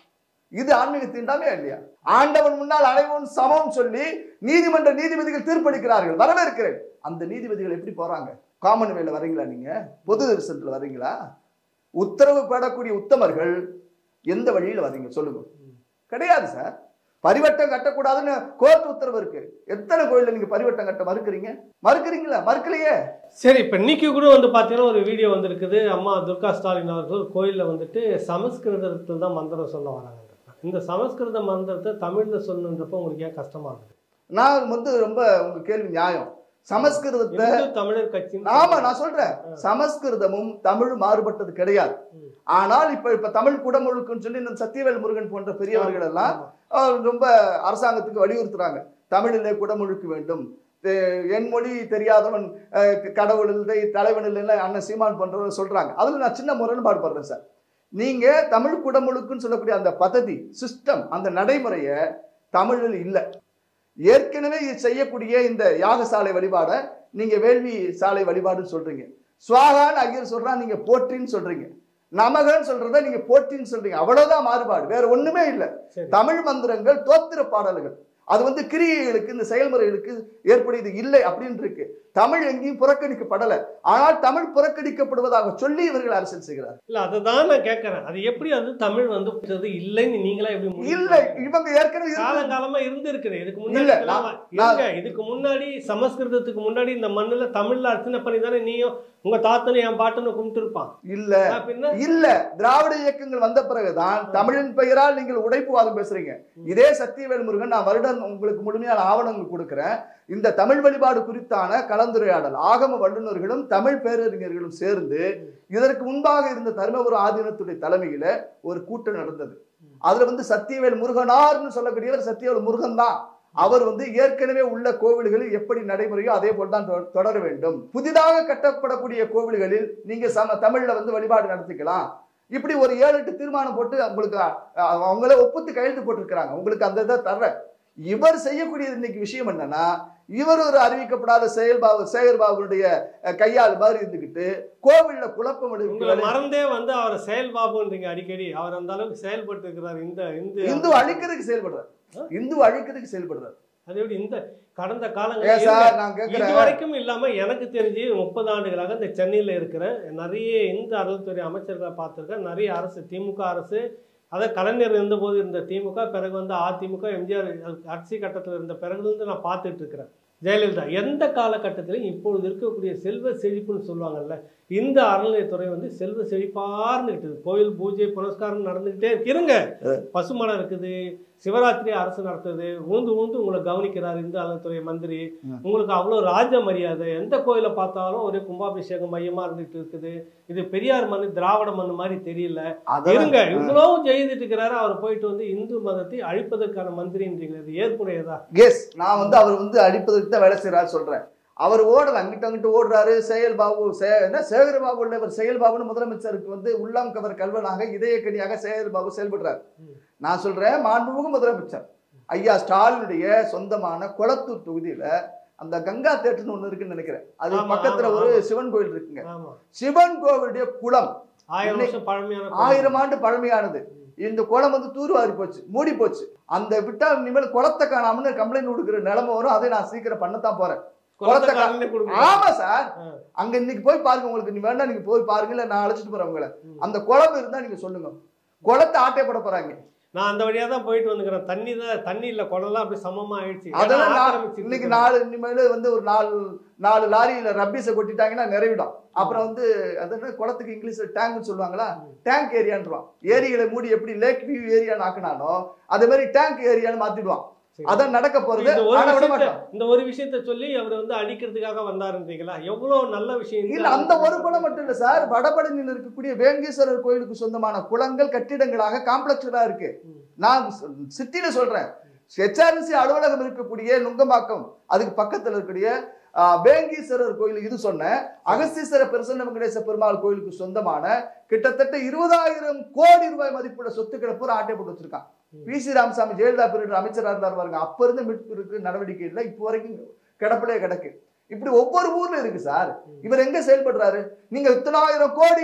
இது ஆன்மீக தீண்டாமே இல்லையா ஆண்டவன் முன்னால் அனைவரும் சமம் சொல்லி நீதிமன்ற நீதிபதிகள் தீர்ப்பளிக்கிறார்கள் வரவேற்கிறேன் அந்த நீதிபதிகள் எப்படி போறாங்க காமன்வெல்ல வர்றீங்களா நீங்க பொது தரிசனத்துல வர்றீங்களா உத்தரவு பெறக்கூடிய உத்தமர்கள் எந்த வழியில வர்றீங்க சொல்லுங்க கிடையாது சார் பரிவட்டம் கட்டக்கூடாதுன்னு கோர்ட் உத்தரவு இருக்கு எத்தனை கோயில்ல நீங்க பரிவட்டம் கட்ட மறுக்கிறீங்க மறுக்கிறீங்களா மறுக்கலையே சரி இப்போ இன்னைக்கு கூட வந்து பார்த்தீங்கன்னா ஒரு வீடியோ வந்திருக்குது அம்மா துர்கா ஸ்டாலின் அவர்கள் கோயிலில் வந்துட்டு சமஸ்கிருதத்தில் தான் மந்திரம் சொல்ல வராங்க இந்த சமஸ்கிருத மந்திரத்தை தமிழில் சொல்லணுன்றப்போ உங்களுக்கு ஏன் கஷ்டமா இருக்குது நான் வந்து ரொம்ப உங்க கேள்வி நியாயம் சமஸ்கிருதத்தை இந்து தமிழர் கட்சி ஆமா நான் சொல்றேன் சமஸ்கிருதமும் தமிழ் மாறுபட்டது கிடையாது ம். ஆனால் இப்ப இப்ப தமிழ் குடமுழுக்குன்னு சொல்லி இந்த சத்தியவேல் முருகன் போன்ற பெரியவர்கள் எல்லாம் அஹ், ரொம்ப அரசாங்கத்துக்கு வலியுறுத்துறாங்க தமிழிலே குடமுழுக்கு வேண்டும் தெ- என் மொழி தெரியாதவன் அஹ், கடவுள் இல்லை தலைவன் இல்லைன்னு அண்ணன் சீமான் போன்றவர் சொல்றாங்க அதுல நான் சின்ன முரண்பாடு படுறேன் சார் நீங்க தமிழ் குடமுழுக்குன்னு சொல்லக்கூடிய அந்த பദ്ധதி சிஸ்டம் அந்த நடைமுறைய தமிழில் இல்லை ஏற்கனவே இது செய்யக்கூடிய இந்த யாகசாலை வழிபாடை நீங்க வேள்வி சாலை வழிபாடுன்னு சொல்றீங்க சுவாகான்னு ஐயர் சொல்றா நீங்க போற்றின்னு சொல்றீங்க நமகன்னு சொல்றத நீங்க போற்றின்னு சொல்றீங்க அவ்வளவுதான் மாறுபாடு வேற ஒண்ணுமே இல்லை சரி தமிழ் மந்திரங்கள் தோத்திர பாடல்கள் அது வந்து கிரியைகளுக்கு இந்த செயல்முறைகளுக்கு ஏற்புடையது இல்லை அப்படின்னு இருக்கு தமிழ் எங்கேயும் புறக்கணிக்கப்படல ஆனால் தமிழ் புறக்கணிக்கப்படுவதாக சொல்லி இவர்கள் அரசியல் செய்கிறார் இல்ல அதை தான் நான் கேட்கறேன் அது எப்படி அது தமிழ் வந்து புரிஞ்சது இல்லைன்னு நீங்களா எப்படி முடிவு இல்லை பண்றீங்க? இவங்க ஏற்கனவே இருந்து- காலங்காலமா இருந்து இதுக்கு முன்னாடி இல்ல, இதெல்லாம் நான்- இருங்க இதுக்கு முன்னாடி சமஸ்கிருதத்துக்கு முன்னாடி இந்த மண்ணுல தமிழ்ல அர்ச்சனை பண்ணி தானே நீயும் உங்க தாத்தனும் என் பாட்டனும் கும்பிட்டு இருப்பான் இல்ல பின்ன இல்ல திராவிட இயக்கங்கள் வந்த பிறகுதான் தமிழின் பெயரால் நீங்கள் உடைப்புவாதம் பேசுறீங்க இதே சத்தியவேல் முருகன் நான் வருடம் உங்களுக்கு முழுமையான ஆவணங்கள் கொடுக்கிறேன் இந்த தமிழ் வழிபாடு குறித்தான கலந்துரையாடல் ஆகம வல்லுநர்களும் தமிழ் பேரறிஞர்களும் சேர்ந்து இதற்கு முன்பாக இருந்த தருமபுரம் ஆதீனத்துடைய தலைமையில ஒரு கூட்டம் நடந்தது அதுல வந்து சத்தியவேல் முருகனார்னு சொல்லக்கூடியவர் சத்தியவேல் முருகன் தான் அவர் வந்து ஏற்கனவே உள்ள கோவில்களில் எப்படி நடைமுறையோ அதே போல் தான் தொ- தொடர வேண்டும் புதிதாக கட்டப்படக்கூடிய கோவில்களில் நீங்க சம தமிழ்ல வந்து வழிபாடு நடத்திக்கலாம் இப்படி ஒரு ஏழு எட்டு தீர்மானம் போட்டு உங்களுக்கு அஹ், அவங்களே ஒப்புத்து கையெழுத்து போட்டிருக்கிறாங்க உங்களுக்கு அந்த இதை தர்றேன் இவர் செய்யக்கூடியது இன்னைக்கு விஷயம் என்னன்னா இவர் ஒரு அறிவிக்கப்படாத செயல்பாபு சேகர் பாபுடைய அஹ், கையாள் மாதிரி இருந்துகிட்டு கோவில்ல குழப்பம் உங்களை விளைவிக்க மறந்தே வந்து அவரை செயல் பாபுன்றீங்க அடிக்கடி அவர் அந்த அளவுக்கு செயல்பட்டு இருக்கிறார் இந்த இந்த இந்து அழிக்கிறதுக்கு செயல்படுறார் இந்து அழிக்கிறதுக்கு செயல்படுறார் அது எப்படி இந்த கடந்த ஏன் காலங்களில் சார் நான் இது கேட்கிறேன் வரைக்கும் இல்லாம எனக்கு தெரிஞ்சு முப்பது ஆண்டுகளாக இந்த சென்னையில இருக்கிற நிறைய இந்து அறநிலைத்துறை அமைச்சர்களை பார்த்திருக்கேன் நிறைய அரசு திமுக அரசு அதை கலைஞர் இருந்தபோது இருந்த திமுக பிறகு வந்து அதிமுக எம்ஜிஆர் ஆட்சி கட்டத்தில் இருந்த பிறகு இருந்து நான் பார்த்துட்டு இருக்கிறேன் ஜெயலலிதா எந்த காலகட்டத்திலும் இப்பொழுது இருக்கக்கூடிய செல்வ செழிப்புன்னு சொல்லுவாங்கல்ல இந்த அறநிலையத்துறை வந்து செல்வ செழிப்பார்ந்துகிட்டு கோயில் பூஜை புனஸ்காரம் நடந்துகிட்டே இருக்கு இருங்க பசுமரம் இருக்குது சிவராத்திரி அரசு நடத்துது ஊந்து ஊந்து உங்களை கவனிக்கிறார் இந்து அறநிலையத்துறை மந்திரி உங்களுக்கு அவ்வளோ ராஜ மரியாதை எந்த கோயிலை பார்த்தாலும் ஒரே கும்பாபிஷேகம் மையமா இருந்துட்டு இருக்குது இது பெரியார் மண்ணு திராவிட மண்ணு மாதிரி தெரியல அதெல்லாம் இருங்க இவ்வளவு செய்துட்டு இருக்கிறாரு அவர் போயிட்டு வந்து இந்து மதத்தை அழிப்பதற்கான மந்திரின்றீங்க இது ஏற்புடையதா எஸ் நான் வந்து அவர் வந்து அடிப்பதற்கு தான் வேலை செய்யறாரு சொல்றேன் அவர் ஓடல அங்கிட்ட அங்கிட்டு ஓடுறாரு செயல் பாபு சே- என்ன சேகர் பாபு உள்ளவர் செயல் பாபுன்னு முதலமைச்சருக்கு வந்து உள்ளம் கவர் கல்வனாக இதயக்கனியாக சேகர் பாபு செயல்படுறாரு ம். நான் சொல்றேன் மாண்புமிகு முதலமைச்சர் ஐயா ஸ்டாலினுடைய சொந்தமான குளத்தூர் தொகுதியில அந்த கங்கா தேட்டர்னு ஒண்ணு இருக்குன்னு நினைக்கிறேன் அது ஆமா, பக்கத்துல ஆமா, ஒரு ஆமா. சிவன் கோயில் இருக்குங்க ஆமா சிவன் கோவிலுடைய குளம் ஆயிரம் இன்னைக்கு வருஷம் பழமையான கோயில். ஆயிரம் ஆண்டு பழமையானது இந்த குளம் வந்து தூர்வாரி போச்சு மூடி போச்சு அந்த விட்டா இனிமேல் குளத்தை காணாமன்னு கம்ப்ளைண்ட் கொடுக்குற நிலைமை வரும் அதை நான் சீக்கிரம் பண்ணத்தான் போறேன் குளத்தை குளத்தை காலையிலே கொடுக்கணும். ஆமா சார் ஆ. அங்க இன்னைக்கு போய் பாருங்க உங்களுக்கு நீ வேணா நீங்க போய் பாருங்க இல்ல நான் அழைச்சிட்டு போறேன் உங்களை ம். அந்த குளம் இருந்தா நீங்க சொல்லுங்க குளத்தை ஆட்டை போட போறாங்க நான் அந்த வழியா தான் போயிட்டு வந்துக்கிறேன் தண்ணி தான் தண்ணி இல்ல குடம்லாம் அப்படியே சமமா ஆயிடுச்சு அதெல்லாம் ஏன்னா நான் ஆக்கிரமிச்சிட்டு இன்னைக்கு இருக்காங்க. நாலு இனிமேல் வந்து ஒரு நாலு நாலு லாரியில ரப்பீஸை கொட்டிட்டாங்கன்னா நிறைவிடும் அப்புறம் வந்து அது என்ன குளத்துக்கு இங்கிலீஷ்ல டேங்க்னு சொல்லுவாங்களா டேங்க் ஏரியான்றான் ஏரிகளை மூடி எப்படி லேக் வியூ ஏரியான்னு ஆக்கினானோ அதே மாதிரி டேங்க் ஏரியான்னு மாத்திடுவான் சரி. அதான் நடக்க போறது இந்த ஒரு ஆனா விட விஷயத்த மாட்டான் இந்த ஒரு விஷயத்த சொல்லி அவர் வந்து அழிக்கிறதுக்காக வந்தாருன்றீங்களா எவ்வளவு நல்ல விஷயம் இந்த இல்ல அந்த ஒரு குளம் மட்டும் இல்ல சார் வடபழனியில் இருக்கக்கூடிய வேங்கீஸ்வரர் கோயிலுக்கு சொந்தமான குளங்கள் கட்டிடங்களாக காம்ப்ளெக்ஸா இருக்கு ம். நான் சிட்டில சொல்றேன் ஹெச்ஆர்சி அலுவலகம் இருக்கக்கூடிய நுங்கம்பாக்கம் அதுக்கு பக்கத்துல இருக்கக்கூடிய ஆ, வேங்கீஸ்வரர் கோயில் இது சொன்னேன் அகஸ்தீஸ்வர பிரசன்ன வெங்கடேச பெருமாள் கோயிலுக்கு சொந்தமான கிட்டத்தட்ட இருபதாயிரம் கோடி ரூபாய் மதிப்புள்ள சொத்துக்களை பூரா ஆட்டை போட்டு வச்சிருக்கான் ம். P C Ramasamy Jayalalithaa period அமைச்சரா இருந்தார் பாருங்க அப்ப இருந்து மீட்பு இருக்கு நடவடிக்கை இல்லை இப்போ வரைக்கும் கிடப்பிலே கிடக்கு இப்படி ஒவ்வொரு ஊர்ல இருக்கு சார் ம். இவர் எங்க செயல்படுறாரு நீங்க இத்தனாயிரம் கோடியில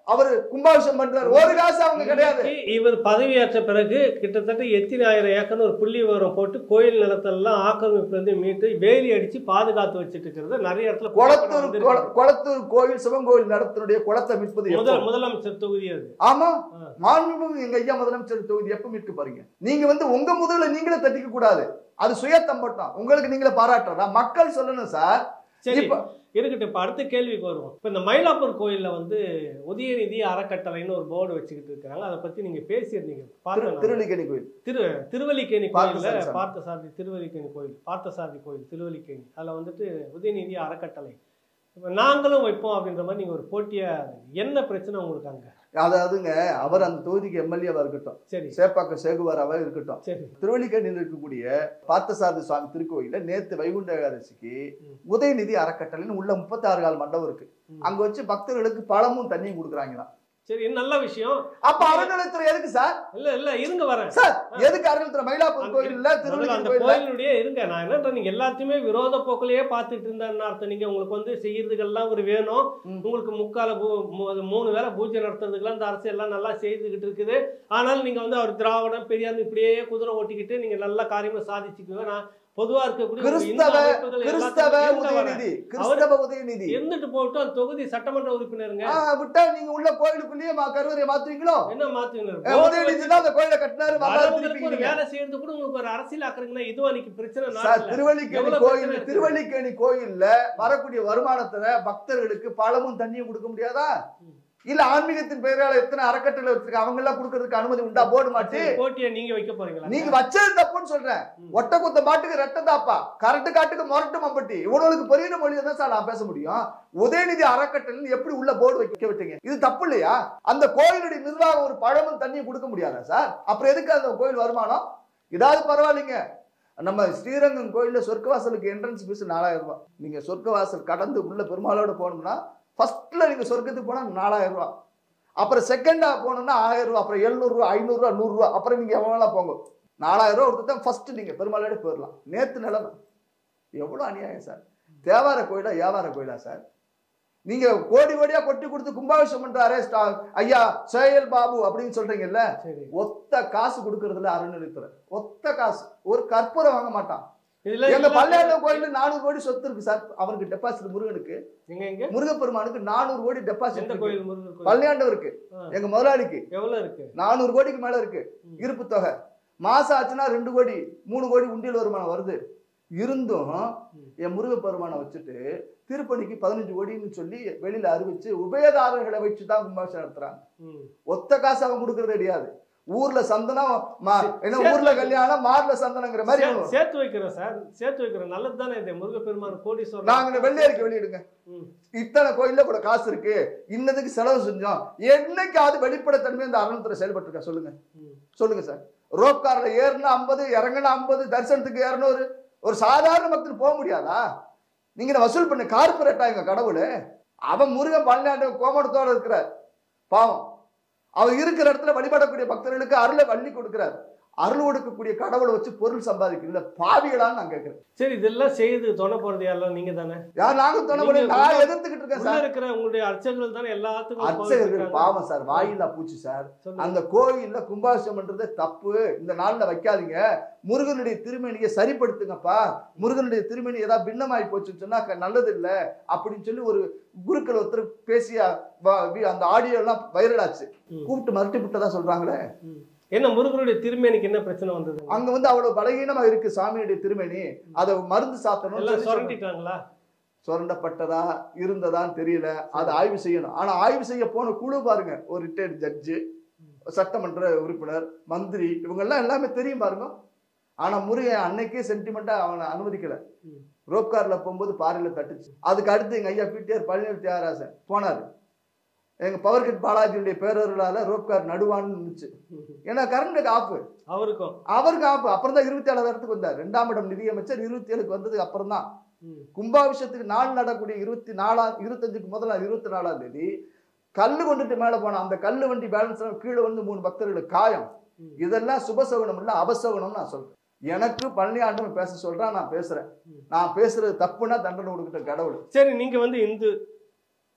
அவர் கும்பாபிஷேகம் பண்றாரு ஒரு காசு அவங்க கிடையாது இன்னைக்கு இவர் பதவியேற்ற பிறகு கிட்டத்தட்ட எத்தனை ஆயிரம் ஏக்கர்னு ஒரு புள்ளி விவரம் போட்டு கோயில் நிலத்தெல்லாம் ஆக்கிரமிப்புல இருந்து மீட்டு வேலி அடிச்சு பாதுகாத்து வச்சுட்டு இருக்கிறது நிறைய இடத்துல குளத்தூர் வந்திருக்கு. கொள- குளத்தூர் கோயில் சிவன் கோயில் நடத்தினுடைய குளத்தை மீட்பது எப்போ? முதல் முதலமைச்சர் தொகுதி அது ஆமா ஆ. மாண்புமிகு எங்க ஐயா முதலமைச்சர் தொகுதி எப்ப மீட்க பாருங்க நீங்க வந்து உங்க முதல்ல நீங்களே தட்டிக்க கூடாது அது சுயத்தம்பட்டம் உங்களுக்கு நீங்களே பாராட்டுறா மக்கள் சொல்லணும் சார் சரி இப்ப இருக்கட்டும் இப்ப அடுத்த கேள்விக்கு வருவோம் இப்ப இந்த மயிலாப்பூர் கோயில்ல வந்து உதயநிதி அறக்கட்டளைன்னு ஒரு போர்டு வச்சுக்கிட்டு இருக்காங்க அதை பத்தி நீங்க பேசியிருந்தீங்க திரு- பார்த்தேன் நான். திருவல்லிக்கேணி கோயில் திரு திருவல்லிக்கேணி கோயில்ல பார்த்தசாரதி சாமி. பார்த்தசாரதி திருவல்லிக்கேணி கோயில் பார்த்தசாரதி கோயில் திருவல்லிக்கேணி அதுல வந்துட்டு உதயநிதி அறக்கட்டளை இப்ப நாங்களும் வைப்போம் அப்படின்ற மாதிரி நீங்க ஒரு போட்டியா என்ன பிரச்சனை உங்களுக்கு அங்க அதாவதுங்க அவர் அந்த தொகுதிக்கு எம்எல்ஏவா இருக்கட்டும் சரி சேப்பாக்கம் சேகுவாராவா இருக்கட்டும் சரி திருவல்லிக்கேணியில் இருக்கக்கூடிய பார்த்தசாரதி சுவாமி திருக்கோயில நேத்து வைகுண்ட ஏகாதசிக்கு ம். உதயநிதி அறக்கட்டளைன்னு உள்ள முப்பத்தாறு கால் மண்டபம் இருக்கு ம். அங்க வச்சு பக்தர்களுக்கு பழமும் தண்ணியும் கொடுக்குறாங்களாம் சரி இது நல்ல விஷயம் அப்ப அறநிலைத்துறை எதுக்கு சார் இல்ல இல்ல இருங்க வரேன் சார் எதுக்கு அறநிலைத்துறை மயிலாப்பூர் அந்த- கோயில்ல முதல்ல திருவள்ளுவர் அந்த கோயில்ல கோயிலுடைய இருங்க நான் என்ன நீங்க எல்லாத்தையுமே விரோத போக்கிலேயே பார்த்துட்டு இருந்தேன்னு அர்த்தம் நீங்க உங்களுக்கு வந்து செய்யறதுக்கெல்லாம் ஒரு வேணும் ம். உங்களுக்கு முக்கால பூ- மூ- மூணு வேளை பூஜை நடத்துறதுக்கெல்லாம் இந்த அரசு எல்லாம் நல்லா செய்துகிட்டு இருக்குது ஆனால் நீங்க வந்து அவர் திராவிடம் பெரியார் இப்படியே குதிரை ஓட்டிக்கிட்டு நீங்க நல்ல காரியமா சாதிச்சுக்குங்க நான் பொதுவா இருக்கக்கூடிய ஒரு இந்து கிறிஸ்தவ அமைப்புகள் கிறிஸ்தவ எல்லாத்தையும் இருங்க வரேன். உதயநிதி கிறிஸ்தவ உதயநிதி இருந்துட்டு போட்டு அந்த தொகுதி சட்டமன்ற உறுப்பினருங்க ஆ, விட்டா நீங்க உள்ள கோயிலுக்குள்ளேயே மா- கருவறையை மாத்துவீங்களோ என்ன மாத்துவீங்க ஏ, உதயநிதி தான் அந்த கோயிலை கட்டினாரு வரலாறு வரவங்களுக்கு ஒரு திருப்பிக்கிறீங்க. வேலை செய்யறது கூட உங்களுக்கு ஒரு அரசியல் ஆக்குறீங்கன்னா இதுவும் அன்னைக்கு பிரச்சனை சார் நாட்டுல. திருவல்லிக்கேணி எவ்வளவு கோயில் பிரச்சனை இருக்கு? திருவல்லிக்கேணி கோயில்ல வரக்கூடிய வருமானத்துல பக்தர்களுக்கு பழமும் தண்ணியும் கொடுக்க முடியாதா ம். இல்ல ஆன்மீகத்தின் பெயரால எத்தனை அறக்கட்டளை வச்சிருக்க அவங்க எல்லாம் கொடுக்கறதுக்கு அனுமதி உண்டா போர்டு மாட்டி சரி, போட்டியை நீங்க வைக்க போறீங்களா நீங்க வச்சது தப்புன்னு சொல்றேன் ம். ஒட்ட குத்த பாட்டுக்கு ரெட்ட தாப்பா கரண்ட் காட்டுக்கு முரட்டு மம்பட்டி இவனுக்கு புரியுற மொழியை தான் சார் நான் பேச முடியும் உதயநிதி அறக்கட்டளை எப்படி உள்ள போர்டு வைக்க விட்டீங்க இது தப்பு இல்லையா அந்த கோயிலுடைய நிர்வாகம் ஒரு பழமும் தண்ணியும் கொடுக்க முடியாதா சார் அப்புறம் எதுக்கு அந்த கோயில் வருமானம் இதாவது பரவாயில்லைங்க நம்ம ஸ்ரீரங்கம் கோயில்ல சொர்க்கவாசலுக்கு என்ட்ரன்ஸ் ஃபீஸ் நாலாயிரம் ரூபாய் நீங்க சொர்க்கவாசல் கடந்து உள்ள பெருமாளோட போகணும்னா ஃபர்ஸ்ட்ல நீங்க சொர்க்கத்துக்கு போனா நாலாயிரம் ரூபாய் அப்புறம் செகண்டா போகணும்னா ஆயிரம் ரூபாய் அப்புறம் எழுநூறு ரூபாய் ஐநூறு ரூபாய் நூறு ரூபாய் அப்புறம் நீங்க எவ்வளோ போங்க நாலாயிரம் ரூபாய் கொடுத்து தான் ஃபர்ஸ்ட் நீங்க பெருமாளோட போயிடலாம் நேத்து நிலைமை எவ்வளவு அநியாயம் சார் தேவார கோயிலா வியாபார கோயிலா சார் நீங்க கோடி கோடியா கொட்டி கொடுத்து கும்பாபிஷேகம் பண்றாரே ஸ்டா- ஐயா சேயல் பாபு அப்படின்னு சொல்றீங்கல்ல சரி ஒத்த காசு கொடுக்கறதுல அறநிலைத்துறை ஒத்த காசு ஒரு கற்பூரம் வாங்க மாட்டான் இதுல எங்க இதுல- பல்லாயிரம் கோயில்ல நானூறு கோடி சொத்து இருக்கு சார் அவருக்கு டெபாசிட் முருகனுக்கு எங்க எங்க முருகப்பெருமானுக்கு நானூறு கோடி எந்த டெபாசிட் கோயில் முருகர் கோயில் பல்லாண்டவருக்கு ஆ. எங்க முதலாளிக்கு எவ்வளவு இருக்கு நானூறு கோடிக்கு மேல இருக்கு ம். இருப்பு தொகை மாசம் ஆச்சுன்னா ரெண்டு கோடி மூணு கோடி உண்டியல் வருமானம் வருது இருந்தும் ம். என் முருகப்பெருமானை வச்சுட்டு திருப்பணிக்கு பதினஞ்சு கோடின்னு சொல்லி வெளியில அறிவிச்சு உபயதாரர்களை வச்சு தான் கும்பாபிஷேகம் நடத்துறாங்க ம். ஒத்த காசு அவன் கொடுக்கறது கிடையாது ஊர்ல சந்தனம் மா- என்ன சே- ஊர்ல கல்யாணம் மார்ல சந்தனங்கிற மாதிரி சே- சேர்த்து வைக்கிறோம் சார் சேர்த்து வைக்கிறோம் நல்லது தானே இது முருகப்பெருமான் கோடீஸ்வரர் நாங்க இந்த வெள்ளை அறிக்கை வெளியிடுங்க ம். இத்தனை கோயில்ல கூட காசு இருக்கு இன்னதுக்கு செலவு செஞ்சோம் என்னைக்காவது வெளிப்படைத்தன்மை இந்த அறநிலையத்துறை செயல்பட்டு இருக்கா சொல்லுங்க ம். சொல்லுங்க சார் ரோப் கார்ல ஏறினா ஐம்பது இறங்கினா ஐம்பது தரிசனத்துக்கு இரநூறு ஒரு சாதாரண பக்தர் போக முடியாதா நீங்க இதை வசூல் பண்ண கார்பரேட்டா எங்க கடவுள் அவன் முருகன் பல்லாண்டு கோமடத்தோட இருக்கிறார் பாவம் அவர் இருக்கிற இடத்துல வழிபடக்கூடிய பக்தர்களுக்கு அருளை வள்ளி கொடுக்கிறார் அருள் கொடுக்கக்கூடிய கடவுளை வச்சு பொருள் சம்பாதிக்கல பாவிகளான்னு நான் கேட்கிறேன் சரி இதெல்லாம் செய்து தொண போறது யாரெல்லாம் நீங்க தானே யார் நாங்க தொண்டை நீங்க நான் உள்ள- எதிர்த்துக்கிட்டு இருக்கேன் உள்ள சார் இருக்கிற உங்களுடைய அர்ச்சகர்கள் தானே எல்லாத்துக்கும் போயிட்டு அர்ச்சகர்கள் இருக்காங்க. பாவம் சார் வாயில்லா பூச்சி சார் சொல்லுங்க. அந்த கோயில்ல கும்பாபிஷேகம் பண்றது தப்பு இந்த நாள்ல வைக்காதீங்க முருகனுடைய திருமணியை சரிப்படுத்துங்கப்பா முருகனுடைய திருமணி ஏதாவது பின்னமாயி போச்சுன்னு சொன்னா க- நல்லது இல்ல அப்படின்னு சொல்லி ஒரு குருக்கள் ஒருத்தர் பேசிய வ- வி- அந்த ஆடியோ எல்லாம் வைரல் ஆச்சு ம். கூப்பிட்டு மிரட்டி விட்டதா சொல்றாங்களே ம். என்ன முருகனுடைய திருமேனிக்கு என்ன பிரச்சனை வந்தது அங்க வந்து அவ்வளவு பலகீனமா இருக்கு சாமியுடைய திருமணி அதை மருந்து சாத்தணும் எல்லாம் சுரண்டிட்டாங்களா சுரண்டப்பட்டதா இருந்ததான்னு தெரியல அதை ஆய்வு செய்யணும் ஆனா ஆய்வு செய்ய போன குழு பாருங்க ஒரு ரிட்டையர்ட் ஜட்ஜு சட்டமன்ற உறுப்பினர் மந்திரி இவங்க எல்லாம் எல்லாமே தெரியும் பாருங்க ஆனா முருகன் அன்னைக்கே சென்டிமெண்டா அவனை அனுமதிக்கல ம். ரோப் கார்ல போகும்போது பாறையில தட்டுச்சு அதுக்கு அடுத்து எங்க ஐயா பிடிஆர் பழனிவேல் தியாகராசன் போனாரு எங்க பவர் கட் பாலாஜியுடைய பேரர்களால ரோப் கார் நடுவான்னு இருந்துச்சு ம். ஏன்னா கரண்ட்டுக்கு ஆஃப் அவருக்கும் அவருக்கு ஆஃப் அப்புறம் தான் இருபத்தி ஏழாவது இடத்துக்கு வந்தார் ரெண்டாம் இடம் நிதியமைச்சர் இருபத்தி ஏழுக்கு வந்ததுக்கு அப்புறம் தான் ம். கும்பாபிஷேகத்துக்கு நாள் நடக்கூடிய இருபத்தி நாலாம் இருபத்தஞ்சுக்கு முதல்ல இருபத்தி நாலாம் தேதி கல்லு கொண்டுட்டு மேல போன அந்த கல்லு வண்டி பேலன்ஸ் கீழே வந்து மூணு பக்தர்களுக்கு காயம் ம். இதெல்லாம் சுபசகுனம் இல்ல அபசகுனம் நான் சொல்றேன் எனக்கு பழனி ஆண்டவன் பேச சொல்றான் நான் பேசுறேன் ம். நான் பேசுறது தப்புனா தண்டனை கொடுக்கிட்ட கடவுள் சரி நீங்க வந்து இந்து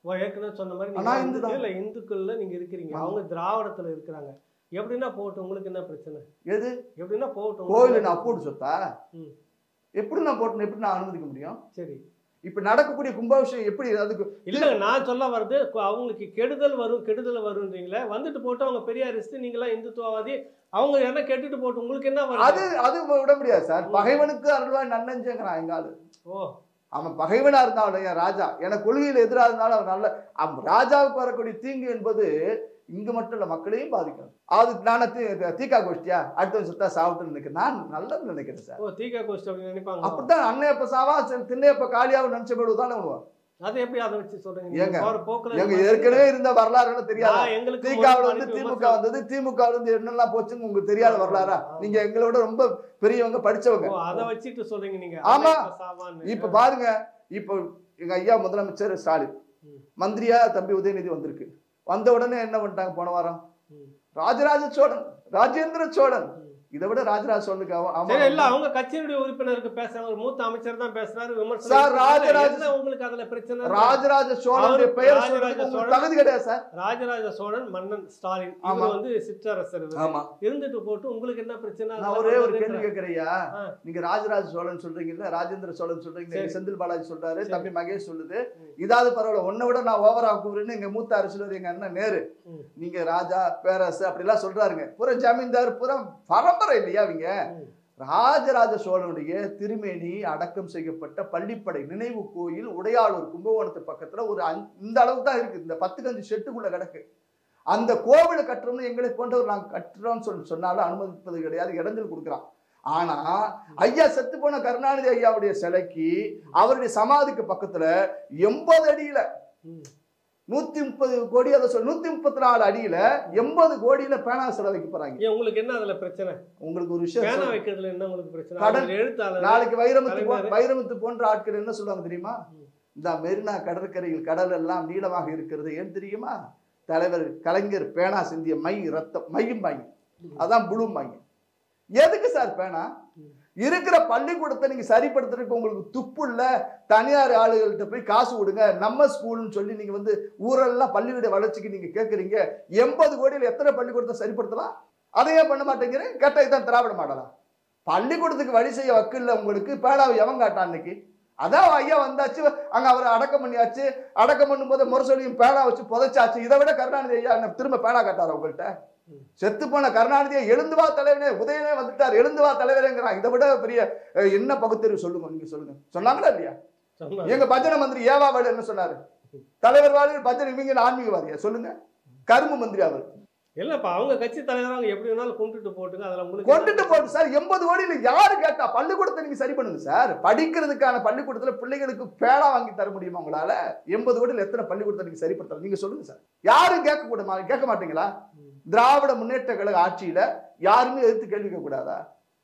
ஓ, ஏற்கனவே சொன்ன மாதிரி ஆனா நீங்க இந்து தான். இல்ல இந்துக்கள்ல நீங்க இருக்கிறீங்க ஆமா. அவங்க திராவிடத்துல இருக்கிறாங்க எப்படின்னா போகட்டும் உங்களுக்கு என்ன பிரச்சனை எது எப்படின்னா போகட்டும் கோயில் நான் போட்டு சொத்தா ம். எப்படி நான் போட்டு எப்படி நான் அனுமதிக்க முடியும் சரி இப்ப நடக்கக்கூடிய கும்பாபிஷேகம் எப்படி அதுக்கு இல்லங்க நான் சொல்ல வர்றது கு- அவங்களுக்கு கெடுதல் வரும் கெடுதல் வரும்ன்றீங்களே வந்துட்டு போட்டு அவங்க பெரியாரிஸ்ட் நீங்களாம் இந்துத்துவவாதி அவங்க என்ன கேட்டுட்டு போட்டு உங்களுக்கு என்ன அது வருது அது விட முடியாது சார் பகைவனுக்கு அருள்வாய் நன்னஞ்சங்கிறான் எங்க ஆளு ஓ அவன் பகைவனா இருந்தாலும் என் ராஜா எனக்கு கொள்கையில் எதிராக இருந்தாலும் அவன் நல்ல அவன் ராஜாவுக்கு வரக்கூடிய தீங்கு என்பது இங்க மட்டும் இல்ல மக்களையும் பாதிக்கும் அது நானே தீ- தீக்கா கோஷ்டியா அடுத்த சுத்தா சாப்பிட்டு நினைக்கிறேன் நான் நல்லது நினைக்கிறேன் சார் ஓ தீகா கோஷ்டி அப்படின்னு நினைப்பாங்க அப்படித்தான் அன்னையப்ப சாவா சரி, திண்ணையப்ப காளியாவும் நினைச்ச போது தானே விடுவான் அதை எப்படி அதை வச்சு சொல்றீங்க ஏங்க, நீங்க போற போக்குல எங்க ஏற்கனவே இருந்த வரலாறு தெரியாது நான் எங்களுக்கு திகாவுல முதல் இருந்து அனுப்பி திமுக விமர்சனம் வந்தது திமுக இருந்து என்னெல்லாம் போச்சுன்னு உங்களுக்கு தெரியாத வரலாறா ஆமா. நீங்க எங்களை விட ரொம்ப பெரியவங்க படிச்சவங்க ஓ, அதை வச்சுட்டு சொல்றீங்க நீங்க ஆமா. அன்னையப்ப சாவான்னு. இப்ப பாருங்க இப்ப எங்க ஐயா முதலமைச்சர் ஸ்டாலின் ம். மந்திரியா தம்பி உதயநிதி வந்திருக்கு வந்த உடனே என்ன பண்ணிட்டாங்க போன வாரம் ம். ராஜராஜ சோழன் ராஜேந்திர சோழன் ம். இதை விட ராஜராஜ சோழனுக்கு அவ- அவன் சரி இல்ல அவங்க கட்சியினுடைய உறுப்பினருக்கு பேசுறாங்க ஒரு மூத்த அமைச்சர் தான் பேசுறாரு விமர்சனம் சார், ராஜராஜ- என்ன உங்களுக்கு அதுல பிரச்சனை ராஜராஜ சோழனுடைய அவரு பெயர் ராஜராஜ சொல்றதுக்கு உங்களுக்கு சோழன். தகுதி கிடையாது சார் ராஜராஜ சோழன் மன்னன் ஸ்டாலின் ஆமா. இவர் வந்து சிற்றரசர் இவரு. ஆமா இருந்துட்டு போட்டு உங்களுக்கு என்ன பிரச்சனை நான் அதெல்லாம் ஒரே ஒரு வந்து கேள்வி கேட்கறையா ஆ. நீங்க ராஜராஜ சோழன் சொல்றீங்கல்ல ராஜேந்திர சோழன் சொல்றீங்க சரி. செந்தில் பாலாஜி சொல்றாரு சரி. தம்பி மகேஷ் சொல்லுது ம். இதாவது பரவாயில்ல உன்னை விட நான் ஓவர் ஆக்குறேன்னு எங்க மூத்த அரசியல் எங்க அண்ணன் நேரு ம். நீங்க ராஜா பேரரசு அப்படிலாம் சொல்றாருங்க பூரா ஜமீன்தார் பூரா பரம்பரை இல்லையா அவங்க ம். ராஜராஜ சோழனுடைய திருமேனி அடக்கம் செய்யப்பட்ட பள்ளிப்படை நினைவு கோயில் உடையாளூர் கும்பகோணத்து பக்கத்துல ஒரு அஞ்- இந்த அளவு தான் இருக்கு இந்த பத்துக்கு அஞ்சு செட்டுக்குள்ள கிடக்கு அந்த கோவிலை கட்டுறோம்னு எங்களை போன்றவர் நாங்க கட்டுறோம்னு சொல்லி சொன்னாலும் அனுமதிப்பது கிடையாது இடங்கள் கொடுக்குறான் ஆனா ஐயா செத்து போன கருணாநிதி ஐயாவுடைய சிலைக்கு அவருடைய சமாதிக்கு பக்கத்துல எண்பது அடியில ம். நூத்தி முப்பது கோடி அதை சொல் நூத்தி முப்பத்தி நாலு அடியில எண்பது கோடியில பேனா சிலை வைக்க போறாங்க ஏன் உங்களுக்கு என்ன அதுல பிரச்சனை உங்களுக்கு ஒரு விஷயம் பேனா சொல்றேன். வைக்கிறதுல என்ன உங்களுக்கு பிரச்சனை கடன். அவர் எழுத்தாளர் நாளைக்கு வைரமுத்து போ- கலைஞர். வைரமுத்து போன்ற ஆட்கள் என்ன சொல்லுவாங்க தெரியுமா ம். இந்த மெரினா கடற்கரையில் கடல் எல்லாம் நீளமாக இருக்கிறது ஏன் தெரியுமா தலைவர் கலைஞர் பேனா சிந்திய மை ரத்தம் மையும் பாங்க அதான் புளு பாங்க எதுக்கு சார் பேனா ம். இருக்கிற பள்ளிக்கூடத்தை நீங்க சரிப்படுத்துறதுக்கு உங்களுக்கு துப்பு இல்ல தனியார் ஆளுகள்கிட்ட போய் காசு கொடுங்க நம்ம ஸ்கூல்னு சொல்லி நீங்க வந்து ஊரெல்லாம் பள்ளிக்கூட வளர்ச்சிக்கு நீங்க கேக்குறீங்க எண்பது கோடியில் எத்தனை பள்ளிக்கூடத்தை சரிப்படுத்தலாம் அதையே பண்ண மாட்டேங்கிறேன் கேட்டா இதான் திராவிட மாடலா பள்ளிக்கூடத்துக்கு வழி செய்ய வக்கில்ல உங்களுக்கு பேடாவை எவன் காட்டான் இன்னைக்கு அதான் ஐயா வந்தாச்சு அங்க அவரை அடக்கம் பண்ணியாச்சு அடக்கம் பண்ணும்போது முரசொலியும் பேனா வச்சு புதைச்சாச்சு இதை விட கருணாநிதி ஐயா என்ன திரும்ப பேனா காட்டாரு உங்கள்கிட்ட ம். செத்து போன கருணாநிதியை எழுந்து வா தலைவனே உதயனே வந்துட்டார் எழுந்து வா தலைவரேங்கிறான் இதை விட பெரிய அஹ், என்ன பகுத்தறிவு சொல்லுங்க நீங்க சொல்லுங்க சொன்னாங்களா இல்லையா சொன்னாரு. எங்க பஜனை மந்திரி ஏவா வேலு என்ன சொன்னாரு தலைவர் வாழ் பஜனை இவங்க ஆன்மீகவாதியா சொல்லுங்க கரும்பு மந்திரி அவர் இல்லப்பா அவங்க கட்சி தலைவர் அவங்க எப்படி வேணாலும் கொண்டுட்டு போட்டுங்க அதுல உங்களுக்கு கொண்டுட்டு போட்டு சார் எண்பது கோடியில யாரு கேட்டா பள்ளிக்கூடத்தை நீங்க சரி பண்ணுங்க சார் படிக்கிறதுக்கான பள்ளிக்கூடத்துல பிள்ளைகளுக்கு பேனா வாங்கி தர முடியுமா உங்களால எண்பது கோடியில எத்தனை பள்ளிக்கூடத்தை நீங்க சரிப்படுத்தலாம் நீங்க சொல்லுங்க சார் யாரும் கேட்க கூடாமா கேட்க மாட்டீங்களா ம். திராவிட முன்னேற்ற கழக ஆட்சியில யாருமே எதிர்த்து கேள்வி கேட்க கூடாதா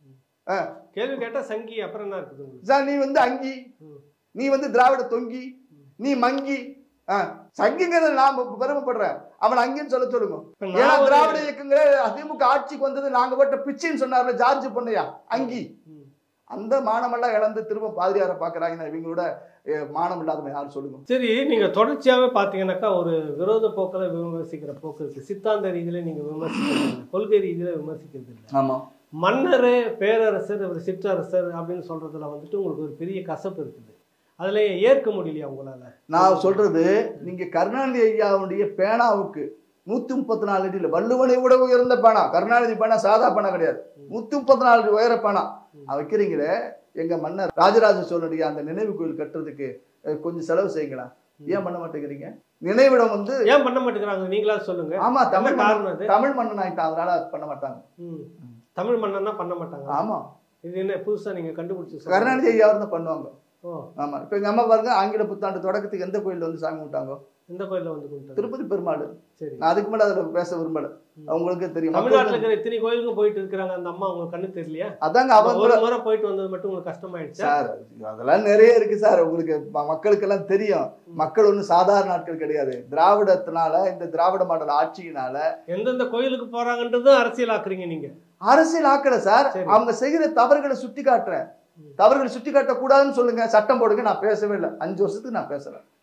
கேள்வி கேட்டா சங்கி அப்புறம் என்ன இருக்குது உங்களுக்கு சார் நீ வந்து அங்கி ம். நீ வந்து திராவிட தொங்கி நீ மங்கி ஆ, சங்கிங்கிறத நான் பெருமைப்படுறேன் அவன் அங்கின்னு சொல்ல சொல்லுங்க இப்ப ஏன்னா நான் ஒரு- திராவிட இயக்கங்களே அதிமுக ஆட்சிக்கு வந்தது நாங்க போட்ட பிச்சைன்னு சொன்னார்ல ஜார்ஜ் பொண்ணையா அங்கி ம். அந்த மானமெல்லாம் இழந்து திரும்ப பாதிரியாரை பாக்குறாங்கன்னா இவங்களோட அஹ், மானம் இல்லாதவங்க யாரும் சொல்லுங்க சரி நீங்க தொடர்ச்சியாவே பாத்தீங்கன்னாக்கா ஒரு விரோத போக்கில் விமர்சிக்கிற போக்கு இருக்கு சித்தாந்த ரீதியில நீங்க விமர்சிக்கிறது இல்லை கொள்கை ரீதியில விமர்சிக்கிறது இல்லை ஆமா மன்னர் பேரரசர் ஒரு சிற்றரசர் அப்படின்னு சொல்றதுல வந்துட்டு உங்களுக்கு ஒரு பெரிய கசப்பு இருக்குது அதுல ஏற்க முடியலையா உங்களால நான் சொல்றது நீங்க கருணாநிதி ஐயாவுடைய பேனாவுக்கு நூத்தி முப்பத்தி நாலு அடியில வள்ளுவனை விட உயர்ந்த பேனா கருணாநிதி பேனா சாதா பேனா கிடையாது நூத்தி முப்பத்தி நாலு அடி உயர பேனா அது வைக்கிறீங்களே எங்க மன்னர் ராஜராஜ சோழனுடைய அந்த நினைவு கோயில் கட்டுறதுக்கு அஹ், கொஞ்சம் செலவு செய்யுங்களா ஏன் பண்ண மாட்டேங்கிறீங்க நினைவிடம் வந்து ஏன் பண்ண மாட்டேங்கிறாங்க நீங்களா சொல்லுங்க ஆமா என்ன தமிழ் மன்னன் காரணம் அது தமிழ் மன்னன் ஆயிட்டான் அதனால அது பண்ண மாட்டாங்க ம். தமிழ் மன்னன்னா பண்ண மாட்டாங்க ஆமா இது என்ன புதுசா நீங்க கண்டுபிடிச்சு சொல்றீங்க. கருணாநிதி ஐயா தான் பண்ணுவாங்க ஓ ஆமா இப்ப எங்க அம்மா பாருங்க ஆங்கில புத்தாண்டு தொடக்கத்துக்கு எந்த கோயில்ல வந்து சாமி விட்டாங்க இந்த கோயில்ல வந்து கும்பிட்டது திருப்பதி பெருமாள் சரி நான் அதுக்கு மேல அதுல பேச விரும்பல அவங்களுக்கே தெரியும் தமிழ்நாட்டுல மக்களுக்கு- இருக்கிற இத்தனை கோயிலுக்கும் போயிட்டு இருக்கிறாங்க அந்த அம்மா உங்களுக்கு கண்ணு தெரியலையா அதாங்க அவங்க ஒரு முறை போயிட்டு வந்தது மட்டும் உங்களுக்கு கஷ்டமாயிடுச்சா சார் அதெல்லாம் நிறைய இருக்கு சார் உங்களுக்கு ம- மக்களுக்கெல்லாம் தெரியும் மக்கள் ஒன்றும் சாதாரண ஆட்கள் கிடையாது திராவிடத்தினால இந்த திராவிட மாடல் ஆட்சியினால எந்தெந்த கோயிலுக்கு போறாங்கன்றதும் அரசியல் ஆக்குறீங்க நீங்க அரசியல் ஆக்கல சார் சரி. அவங்க செய்கிற தவறுகளை சுட்டி காட்டுறேன் ம். தவறுகளை சுட்டி காட்ட கூடாதுன்னு சொல்லுங்க சட்டம் போடுங்க நான் பேசவே இல்லை அஞ்சு வருஷத்துக்கு நான் பேசுறேன்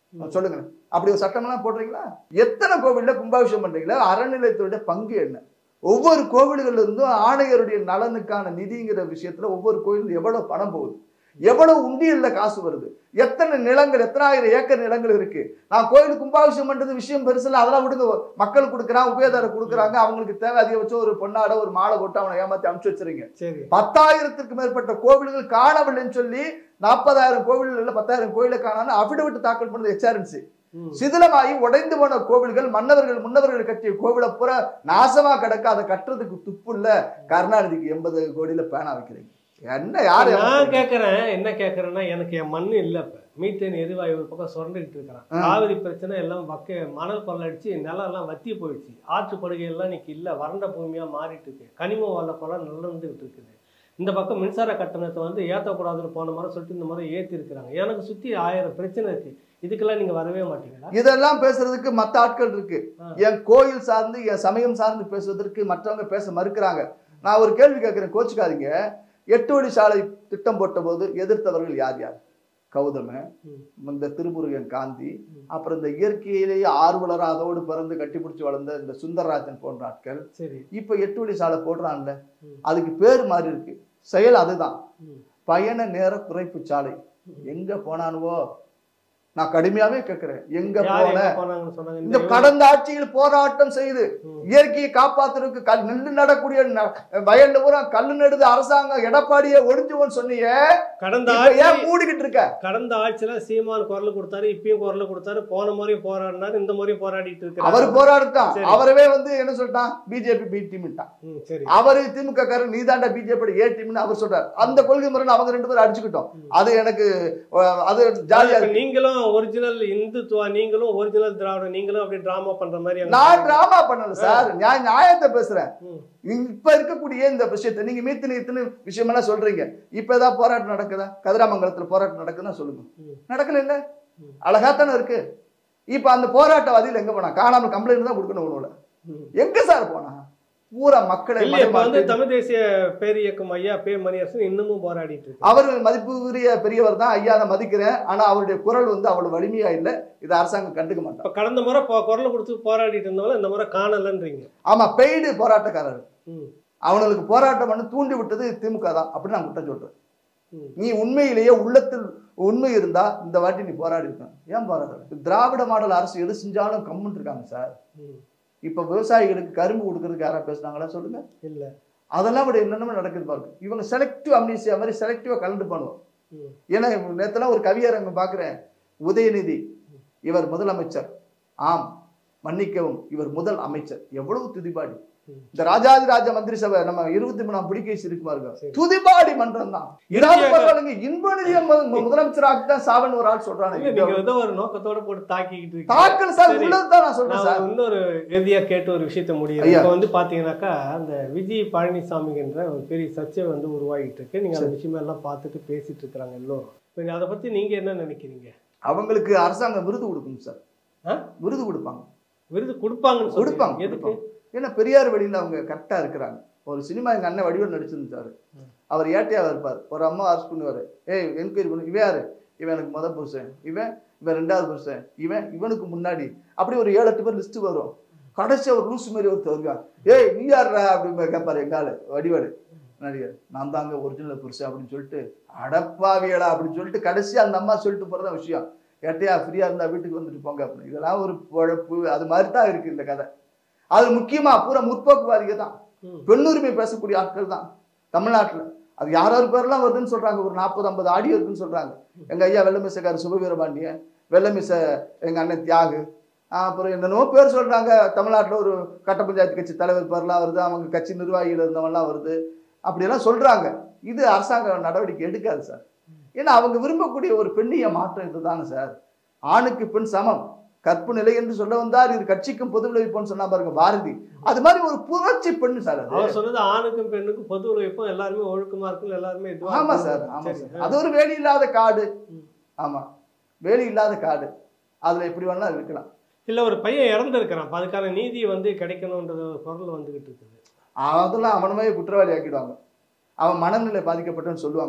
சொல்லுங்க அப்படி ஒரு சட்டமெல்லாம் போடுறீங்களா எத்தனை கோவில்ல கும்பாபிஷேகம் பண்றீங்களா அறநிலையத்துடைய பங்கு என்ன ஒவ்வொரு கோவில்கள்ல இருந்தும் ஆணையருடைய நலனுக்கான நிதிங்கிற விஷயத்துல ஒவ்வொரு கோயிலும் எவ்வளவு பணம் போகுது எவ்வளவு உண்டியல்ல காசு வருது எத்தனை நிலங்கள் எத்தனாயிரம் ஏக்கர் நிலங்கள் இருக்கு நான் கோயிலுக்கு கும்பாபிஷேகம் பண்றது விஷயம் பெருசுல அதெல்லாம் விடுங்க மக்கள் கொடுக்குறான் உபயோதாரம் கொடுக்குறாங்க அவங்களுக்கு தேவை அதிகபட்சம் ஒரு பொன்னாட ஒரு மாலை போட்டு அவனை ஏமாத்தி அனுப்பிச்சு வச்சிருங்க சரி பத்தாயிரத்திற்கு மேற்பட்ட கோவில்கள் காணவில்லைன்னு சொல்லி நாற்பதாயிரம் கோவில் இல்ல பத்தாயிரம் கோயிலை காணான்னு அபிடவிட் தாக்கல் பண்ணது எச்ஆர்என்சி ம். சிதிலமாகி உடைந்து போன கோவில்கள் மன்னவர்கள் முன்னவர்கள் கட்டிய கோவிலை பூரா நாசமா கிடக்க அதை கட்டுறதுக்கு துப்பு இல்ல கருணாநிதிக்கு எண்பது கோடியில பேனா வைக்கிறீங்க என்ன யாரு நான் கேட்கறேன் என்ன கேட்கறேன்னா எனக்கு என் மண் இல்ல இப்ப மீத்தேன் எரிவாயு ஒரு பக்கம் சுரண்டுகிட்டு இருக்கிறான் ஆ. காவிரி பிரச்சனை எல்லாம் வக்க மணல் கொள்ளடிச்சு நிலம் எல்லாம் வத்தி போயிடுச்சு ஆற்று படுகை எல்லாம் இன்னைக்கு இல்ல வறண்ட பூமியா மாறிட்டு இருக்கு கனிம வள குளம் நடந்துகிட்டு இருக்குது இந்த பக்கம் மின்சார கட்டணத்தை வந்து ஏத்தக்கூடாதுன்னு போன முறை சொல்லிட்டு இந்த முறை ஏத்தி இருக்கிறாங்க எனக்கு சுத்தி ஆயிரம் பிரச்சனை இருக்கு இதுக்கெல்லாம் நீங்க வரவே மாட்டீங்களா இதெல்லாம் பேசுறதுக்கு மத்த ஆட்கள் இருக்கு ஆ. என் கோயில் சார்ந்து என் சமயம் சார்ந்து பேசுவதற்கு மற்றவங்க பேச மறுக்கிறாங்க நான் ஒரு கேள்வி கேட்கிறேன் கோச்சுக்காதீங்க எட்டு வழி சாலை திட்டம் போட்ட போது எதிர்த்தவர்கள் யார் யார் கௌதம ம். இந்த திருமுருகன் காந்தி ம். அப்புறம் இந்த இயற்கையிலேயே ஆர்வலர் அதோடு பிறந்து கட்டிப்பிடிச்சு வளர்ந்த இந்த சுந்தரராஜன் போன்ற ஆட்கள் சரி இப்ப எட்டு வழி சாலை போடுறான்ல ம். அதுக்கு பேர் மாறி இருக்கு செயல் அதுதான் ம். பயண நேர குறைப்பு சாலை எங்க போனானுவோ நான் கடுமையாவே கேட்கிறேன் எங்க யார் போன எங்க போனாங்கன்னு சொன்னாங்க இந்த இந்த கடந்த ஆட்சியில் போராட்டம் செய்து ம். இயற்கையை காப்பாத்துறதுக்கு கல் நெல்லு நடக்கூடிய ந- வயல்ல பூரா கல்லு நடுது அரசாங்கம் எடப்பாடியே ஒடிஞ்சுவோன்னு சொன்னீங்க கடந்த இப்ப ஆட்சி ஏன் மூடிக்கிட்டு இருக்க கடந்த ஆட்சியில சீமான் குரல் கொடுத்தாரு இப்பயும் குரல் கொடுத்தாரு போன முறையும் போராடினாரு இந்த முறையும் போராடிட்டு அவர் இருக்காரு போராடிட்டான் சரி. அவரவே வந்து என்ன சொல்லிட்டான் பிஜேபி பி டீம்ட்டான் ம், சரி அவரு திமுக காரர் நீதாண்டா பிஜேபி ஏ டீம்னு அவர் சொல்றாரு அந்த கொள்கை முறை அவங்க ரெண்டு பேரும் அடிச்சுக்கிட்டோம் ம். அது எனக்கு அஹ், அது ஜாலியா இப்ப இருக்கு நீங்களும் ஒரிஜினல் இந்துத்துவா நீங்களும் ஒரிஜினல் திராவிடம் நீங்களும் அப்படி டிராமா பண்ற மாதிரி அங்க நான் டிராமா பண்ணல சார் நியாய நியாயத்தை பேசுறேன் ம். இப்ப இருக்கக்கூடிய இந்த விஷயத்தை நீங்க மீத்து நீத்துன்னு விஷயம் எல்லாம் சொல்றீங்க இப்ப ஏதாவது போராட்டம் நடக்குதா கதிராமங்கலத்துல போராட்டம் நடக்குதா சொல்லுங்க ம். நடக்கல இல்ல ம். அழகா தானே இருக்கு இப்ப அந்த போராட்டவாதியில் எங்க போனா காணாமல் கம்ப்ளைண்ட் தான் கொடுக்கணும் உணவுல ம். எங்க சார் போனா பூரா மக்களை இல்ல இப்ப வந்து மயமாற்றி- தமிழ் தேசிய பேரியக்கம் ஐயா பே மணியரசன் இன்னமும் போராடிட்டு இருக்கு அவர் மதிப்புக்குரிய பெரியவர் தான் ஐயா நான் மதிக்கிறேன் ஆனா அவருடைய குரல் வந்து அவ்வளவு வலிமையா இல்ல இது அரசாங்கம் கண்டுக்க மாட்டாங்க இப்ப கடந்த முறை பொ- குரல் கொடுத்து போராடிட்டு இருந்தவங்க இந்த முறை காணலன்றீங்க ஆமா பெய்டு போராட்டக்காரர் ம். அவனுக்கு போராட்டம் பண்ணி தூண்டி விட்டது திமுக தான் அப்படின்னு நான் குற்றம் சொல்றேன் ம். நீ உண்மையிலேயே உள்ளத்தில் உண்மை இருந்தா இந்த வாட்டி நீ போராடி இருக்கணும் ஏன் போராடுற திராவிட மாடல் அரசு எது செஞ்சாலும் கம்முன்னு இருக்காங்க சார் ம். இப்ப விவசாயிகளுக்கு கரும்பு கொடுக்கறதுக்கு யாரா பேசுனாங்களா சொல்லுங்க இல்ல அதெல்லாம் விட என்னென்ன நடக்குது பாருங்க இவங்க செலக்டிவ் அம்னீசியா மாதிரி செலக்டிவா கலந்து பண்ணுவோம் ம். ஏன்னா நேத்தெல்லாம் ஒரு கவியரங்க பாக்குறேன் உதயநிதி இவர் முதலமைச்சர் ஆம் மன்னிக்கவும் இவர் முதல் அமைச்சர் எவ்வளவு துதிபாடி ம். இந்த ராஜாதிராஜ மந்திரி சபை நம்ம இருபத்தி மூணாம் பிடிக்கை இருக்கு பாருங்க சரி. துதிபாடி மன்றம் தான் இதாவது இறுதியாக- பரவாயில்லைங்க இன்ப நிதியம் மு- முதலமைச்சராக தான் சாவன் ஒரு ஆள் இல்ல, சொல்றாங்க நீங்க ஏதோ ஒரு நோக்கத்தோட போட்டு தாக்கிக்கிட்டு இருக்கீங்க தாக்கல் சார் சரி. உள்ளதுதான் நான் சொல்றேன் நான் சார் இன்னொரு இறுதியா கேட்டு ஒரு விஷயத்த முடியும் ஐயா. இப்போ வந்து பாத்தீங்கன்னாக்கா அந்த விஜய் பழனிசாமின்ற ஒரு பெரிய சர்ச்சை வந்து உருவாகிட்டு இருக்கு நீங்க அந்த விஷயம் எல்லாம் பார்த்துட்டு பேசிட்டு இருக்கிறாங்க எல்லோரும் இப்போ நீங்க அதை பத்தி நீங்க என்ன நினைக்கிறீங்க அவங்களுக்கு அரசாங்கம் விருது கொடுக்கும் சார் ஆ? விருது கொடுப்பாங்க விருது கொடுப்பாங்கன்னு சொல்றீங்க. கொடுப்பாங்க எதுக்கு கொடுப்பாங்க. ஏன்னா பெரியார் வழியில அவங்க கரெக்டா இருக்கிறாங்க ஒரு சினிமா எங்க அண்ணன் வடிவல் நடிச்சிருந்தாரு ம். அவர் ஏட்டையாவா இருப்பார் ஒரு அம்மா அரெஸ்ட் பண்ணுவாரு ஏய் என்கொயரி பண்ணு இவன் யாரு இவன் எனக்கு முத புருஷன் இவன் இவன் ரெண்டாவது புருஷன் இவன் இவனுக்கு முன்னாடி அப்படி ஒரு ஏழு எட்டு பேர் லிஸ்ட் வரும் கடைசியா ஒரு லூஸ் மாதிரி ஒருத்தர் இருக்கான் ஏய் நீ யாருடா அப்படின்னு கேட்பாரு எங்க ஆளு வடிவேலு நடிகர் நான் தாங்க ஒரிஜினல் புருஷன் அப்படின்னு சொல்லிட்டு அடப்பாவியடா அப்படின்னு சொல்லிட்டு கடைசியா அந்த அம்மா சொல்லிட்டு போறதான் விஷயம் ஏட்டையா ஃப்ரீயா இருந்தா வீட்டுக்கு வந்துட்டு போங்க அப்படின்னு இதெல்லாம் ஒரு பொழப்பு அது மாதிரி தான் இருக்கு இந்த கதை அது முக்கியமா பூரா முற்போக்குவாதிக தான் ம். பெண்ணுரிமை பேசக்கூடிய ஆட்கள் தான் தமிழ்நாட்டுல அது யார் யார் பேர்லாம் வருதுன்னு சொல்றாங்க ஒரு நாற்பது ஐம்பது ஆடியோ இருக்குன்னு சொல்றாங்க எங்க ஐயா வெள்ளமிசக்கார் சுபவீரபாண்டியன் வெள்ளமிச எங்க அண்ணன் தியாகு ஆஹ் அப்புறம் என்னென்னமோ பேர் சொல்றாங்க தமிழ்நாட்டுல ஒரு கட்ட பஞ்சாயத்து கட்சி தலைவர் பேர்லாம் வருது அவங்க கட்சி நிர்வாகிகள் இருந்தவன்லாம் வருது அப்படியெல்லாம் சொல்றாங்க இது அரசாங்க நடவடிக்கை எடுக்காது சார் ஏன்னா அவங்க விரும்பக்கூடிய ஒரு பெண்ணிய மாற்றம் இதுதானே சார் ஆணுக்கு பெண் சமம் கற்பு நிலை என்று சொல்ல வந்தார் இது கட்சிக்கும் பொது விளைவிப்போன்னு சொன்னா பாருங்க பாரதி அது மாதிரி ஒரு புரட்சி பெண் சார் அது அவர் சொன்னது ஆணுக்கும் பெண்ணுக்கும் பொது உழைப்பும் எல்லாருமே ஒழுக்கமா இருக்கும் எல்லாருமே இதுவா ஆமா இருக்கும். சார் ஆமா சரி. சார் அது ஒரு வேலி இல்லாத காடு ம். ஆமா வேலி இல்லாத காடு அதுல எப்படி வேணா இருக்கலாம் இல்ல ஒரு பையன் இறந்துருக்கிறான் அப்ப அதுக்கான நீதி வந்து கிடைக்கணும்ன்றது ஒரு குரல் வந்துகிட்டு இருக்குது அதெல்லாம் அவனமே குற்றவாளி ஆக்கிடுவாங்க அவன் மனநிலை பாதிக்கப்பட்டன்னு சொல்லுவாங்க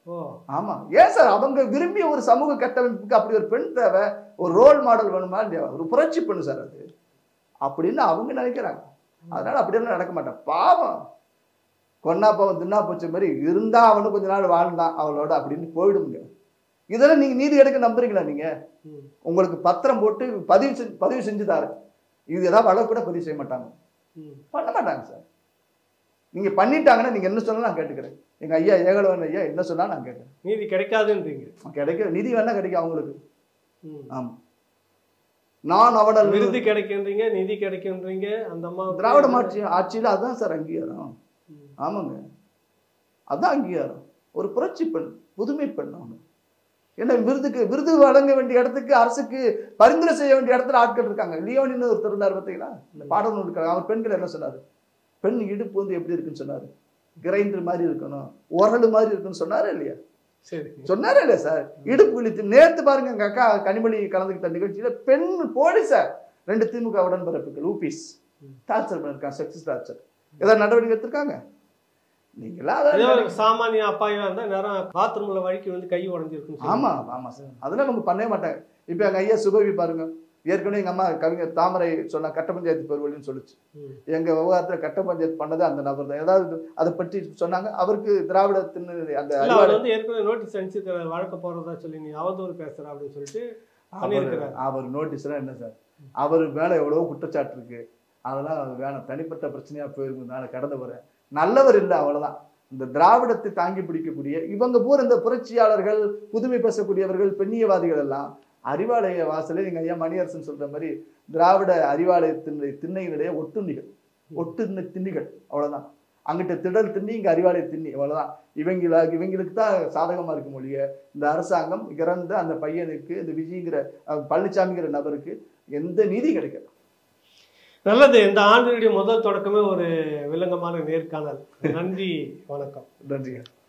ஓ ஆமா ஏன் சார் அவங்க விரும்பிய ஒரு சமூக கட்டமைப்புக்கு அப்படி ஒரு பெண் தேவை ஒரு ரோல் மாடல் வேணுமா இல்லையா ஒரு புரட்சி பெண்ணு சார் அது அப்படின்னு அவங்க நினைக்கிறாங்க அதனால அப்படியெல்லாம் நடக்க மாட்டான் பாவம் கொன்னா பாவம் தின்னா போச்ச மாதிரி இருந்தா அவனு கொஞ்ச நாள் வாழ்ந்தான் அவளோட அப்படின்னு போயிடுங்க இதெல்லாம் நீங்க நீதி எடுக்க நம்புறீங்களா நீங்க ம். உங்களுக்கு பத்திரம் போட்டு பதிவு செஞ்சு பதிவு செஞ்சு தாரு இது ஏதாவது வழக்கு கூட பதிவு செய்ய மாட்டாங்க ம். பண்ண மாட்டாங்க சார் நீங்க பண்ணிட்டாங்கன்னா நீங்க என்ன சொன்னாலும் நான் கேட்டுக்கிறேன் எங்க ஐயா ஏகலவன் ஐயா என்ன சொன்னாலும் நான் கேட்கிறேன் நீதி கிடைக்காதுன்றீங்க கிடைக்க நிதி வேணா கிடைக்கும் அவங்களுக்கு ம். ஆமா நான் அவடல் விருது கிடைக்குன்றீங்க நிதி கிடைக்குன்றீங்க அந்த அம்மா திராவிட மாட்சி ஆட்சியில அதான் சார் அங்கீகாரம் ம். ஆமாங்க அதான் அங்கீகாரம் ஒரு புரட்சி பெண் புதுமை பெண் அவங்க ஏன்னா விருதுக்கு விருது வழங்க வேண்டிய இடத்துக்கு அரசுக்கு பரிந்துரை செய்ய வேண்டிய இடத்துல ஆட்கள் இருக்காங்க லியோனின்னு ஒருத்தர் இருந்தார் பார்த்தீங்களா இந்த பாடம் இருக்காங்க அவர் பெண்கள் என்ன சொன்னாரு பெண் இடுப்பு வந்து எப்படி இருக்குன்னு சொன்னாரு கிரைண்டர் மாதிரி இருக்கணும் உரல் மாதிரி இருக்குன்னு சொன்னாரு இல்லையா சரி சொன்னாரே இல்லையா சார் இடுப்பு இழுத்து நேத்து பாருங்க எங்க அக்கா கனிமொழி கலந்துக்கிட்ட நிகழ்ச்சியில பெண் போலீஸார் ரெண்டு திமுக உடன்பிறப்புகள் ஊபிஸ் ம். டார்ச்சர் பண்ணிருக்காங்க செக்ஸ் டார்ச்சர் ஏதாவது நடவடிக்கை எடுத்திருக்காங்க நீங்களா ஏதோ அதான் ஒரு சாமானிய அப்பாயா இருந்தா நேரம் பாத்ரூம்ல வழுக்கி வந்து கை உடஞ்சிருக்கும் ஆமா ஆமா சார் அதெல்லாம் நம்ம பண்ணவே மாட்டாங்க இப்ப எங்க ஐயா சுபவி பாருங்க ஏற்கனவே எங்க அம்மா கவிஞர் தாமரை சொன்ன கட்ட பஞ்சாயத்து பெருவழின்னு சொல்லுச்சு எங்க விவகாரத்துல கட்ட பஞ்சாயத்து பண்ணது அந்த நபர் தான் ஏதாவது அதை பற்றி சொன்னாங்க அவருக்கு திராவிடத்தின் அந்த இல்ல அறிவாளி- அவர் வந்து ஏற்கனவே நோட்டீஸ் அனுப்பிச்சு வழக்க போறதா சொல்லி நீ அவதூறு பேசுற அப்படின்னு சொல்லிட்டு அவர் பண்ணியிருக்கிறார். அவர் நோட்டீஸ்லாம் என்ன சார் அவர் மேல எவ்வளவோ குற்றச்சாட்டு இருக்கு அதெல்லாம் அது வேணாம் தனிப்பட்ட பிரச்சனையா போயிருக்கும் நான் கடந்து வரேன் நல்லவர் இல்லை அவ்வளவுதான் இந்த திராவிடத்தை தாங்கி பிடிக்கக்கூடிய இவங்க பூரா இந்த புரட்சியாளர்கள் புதுமை பேசக்கூடியவர்கள் பெண்ணியவாதிகள் எல்லாம் அறிவாலய வாசலே எங்க ஐயா மணியரசன் சொல்ற மாதிரி திராவிட அறிவாலயத்தினுடைய திண்ணையினுடைய ஒட்டுண்ணிகள் ஒட்டு திண்ணிகள் அவ்வளவுதான் அங்கிட்ட திடல் திண்ணி இங்க அறிவாலய திண்ணி அவ்வளவுதான் இவங்கள இவங்களுக்கு தான் சாதகமா இருக்கும் மொழிய இந்த அரசாங்கம் இறந்த அந்த பையனுக்கு இந்த விஜய்ங்கிற அஹ், பழனிசாமிங்கிற நபருக்கு எந்த நீதி கிடைக்கல நல்லது இந்த ஆண்டினுடைய முதல் தொடக்கமே ஒரு வில்லங்கமான நேர்காணல் நன்றி வணக்கம் நன்றிங்க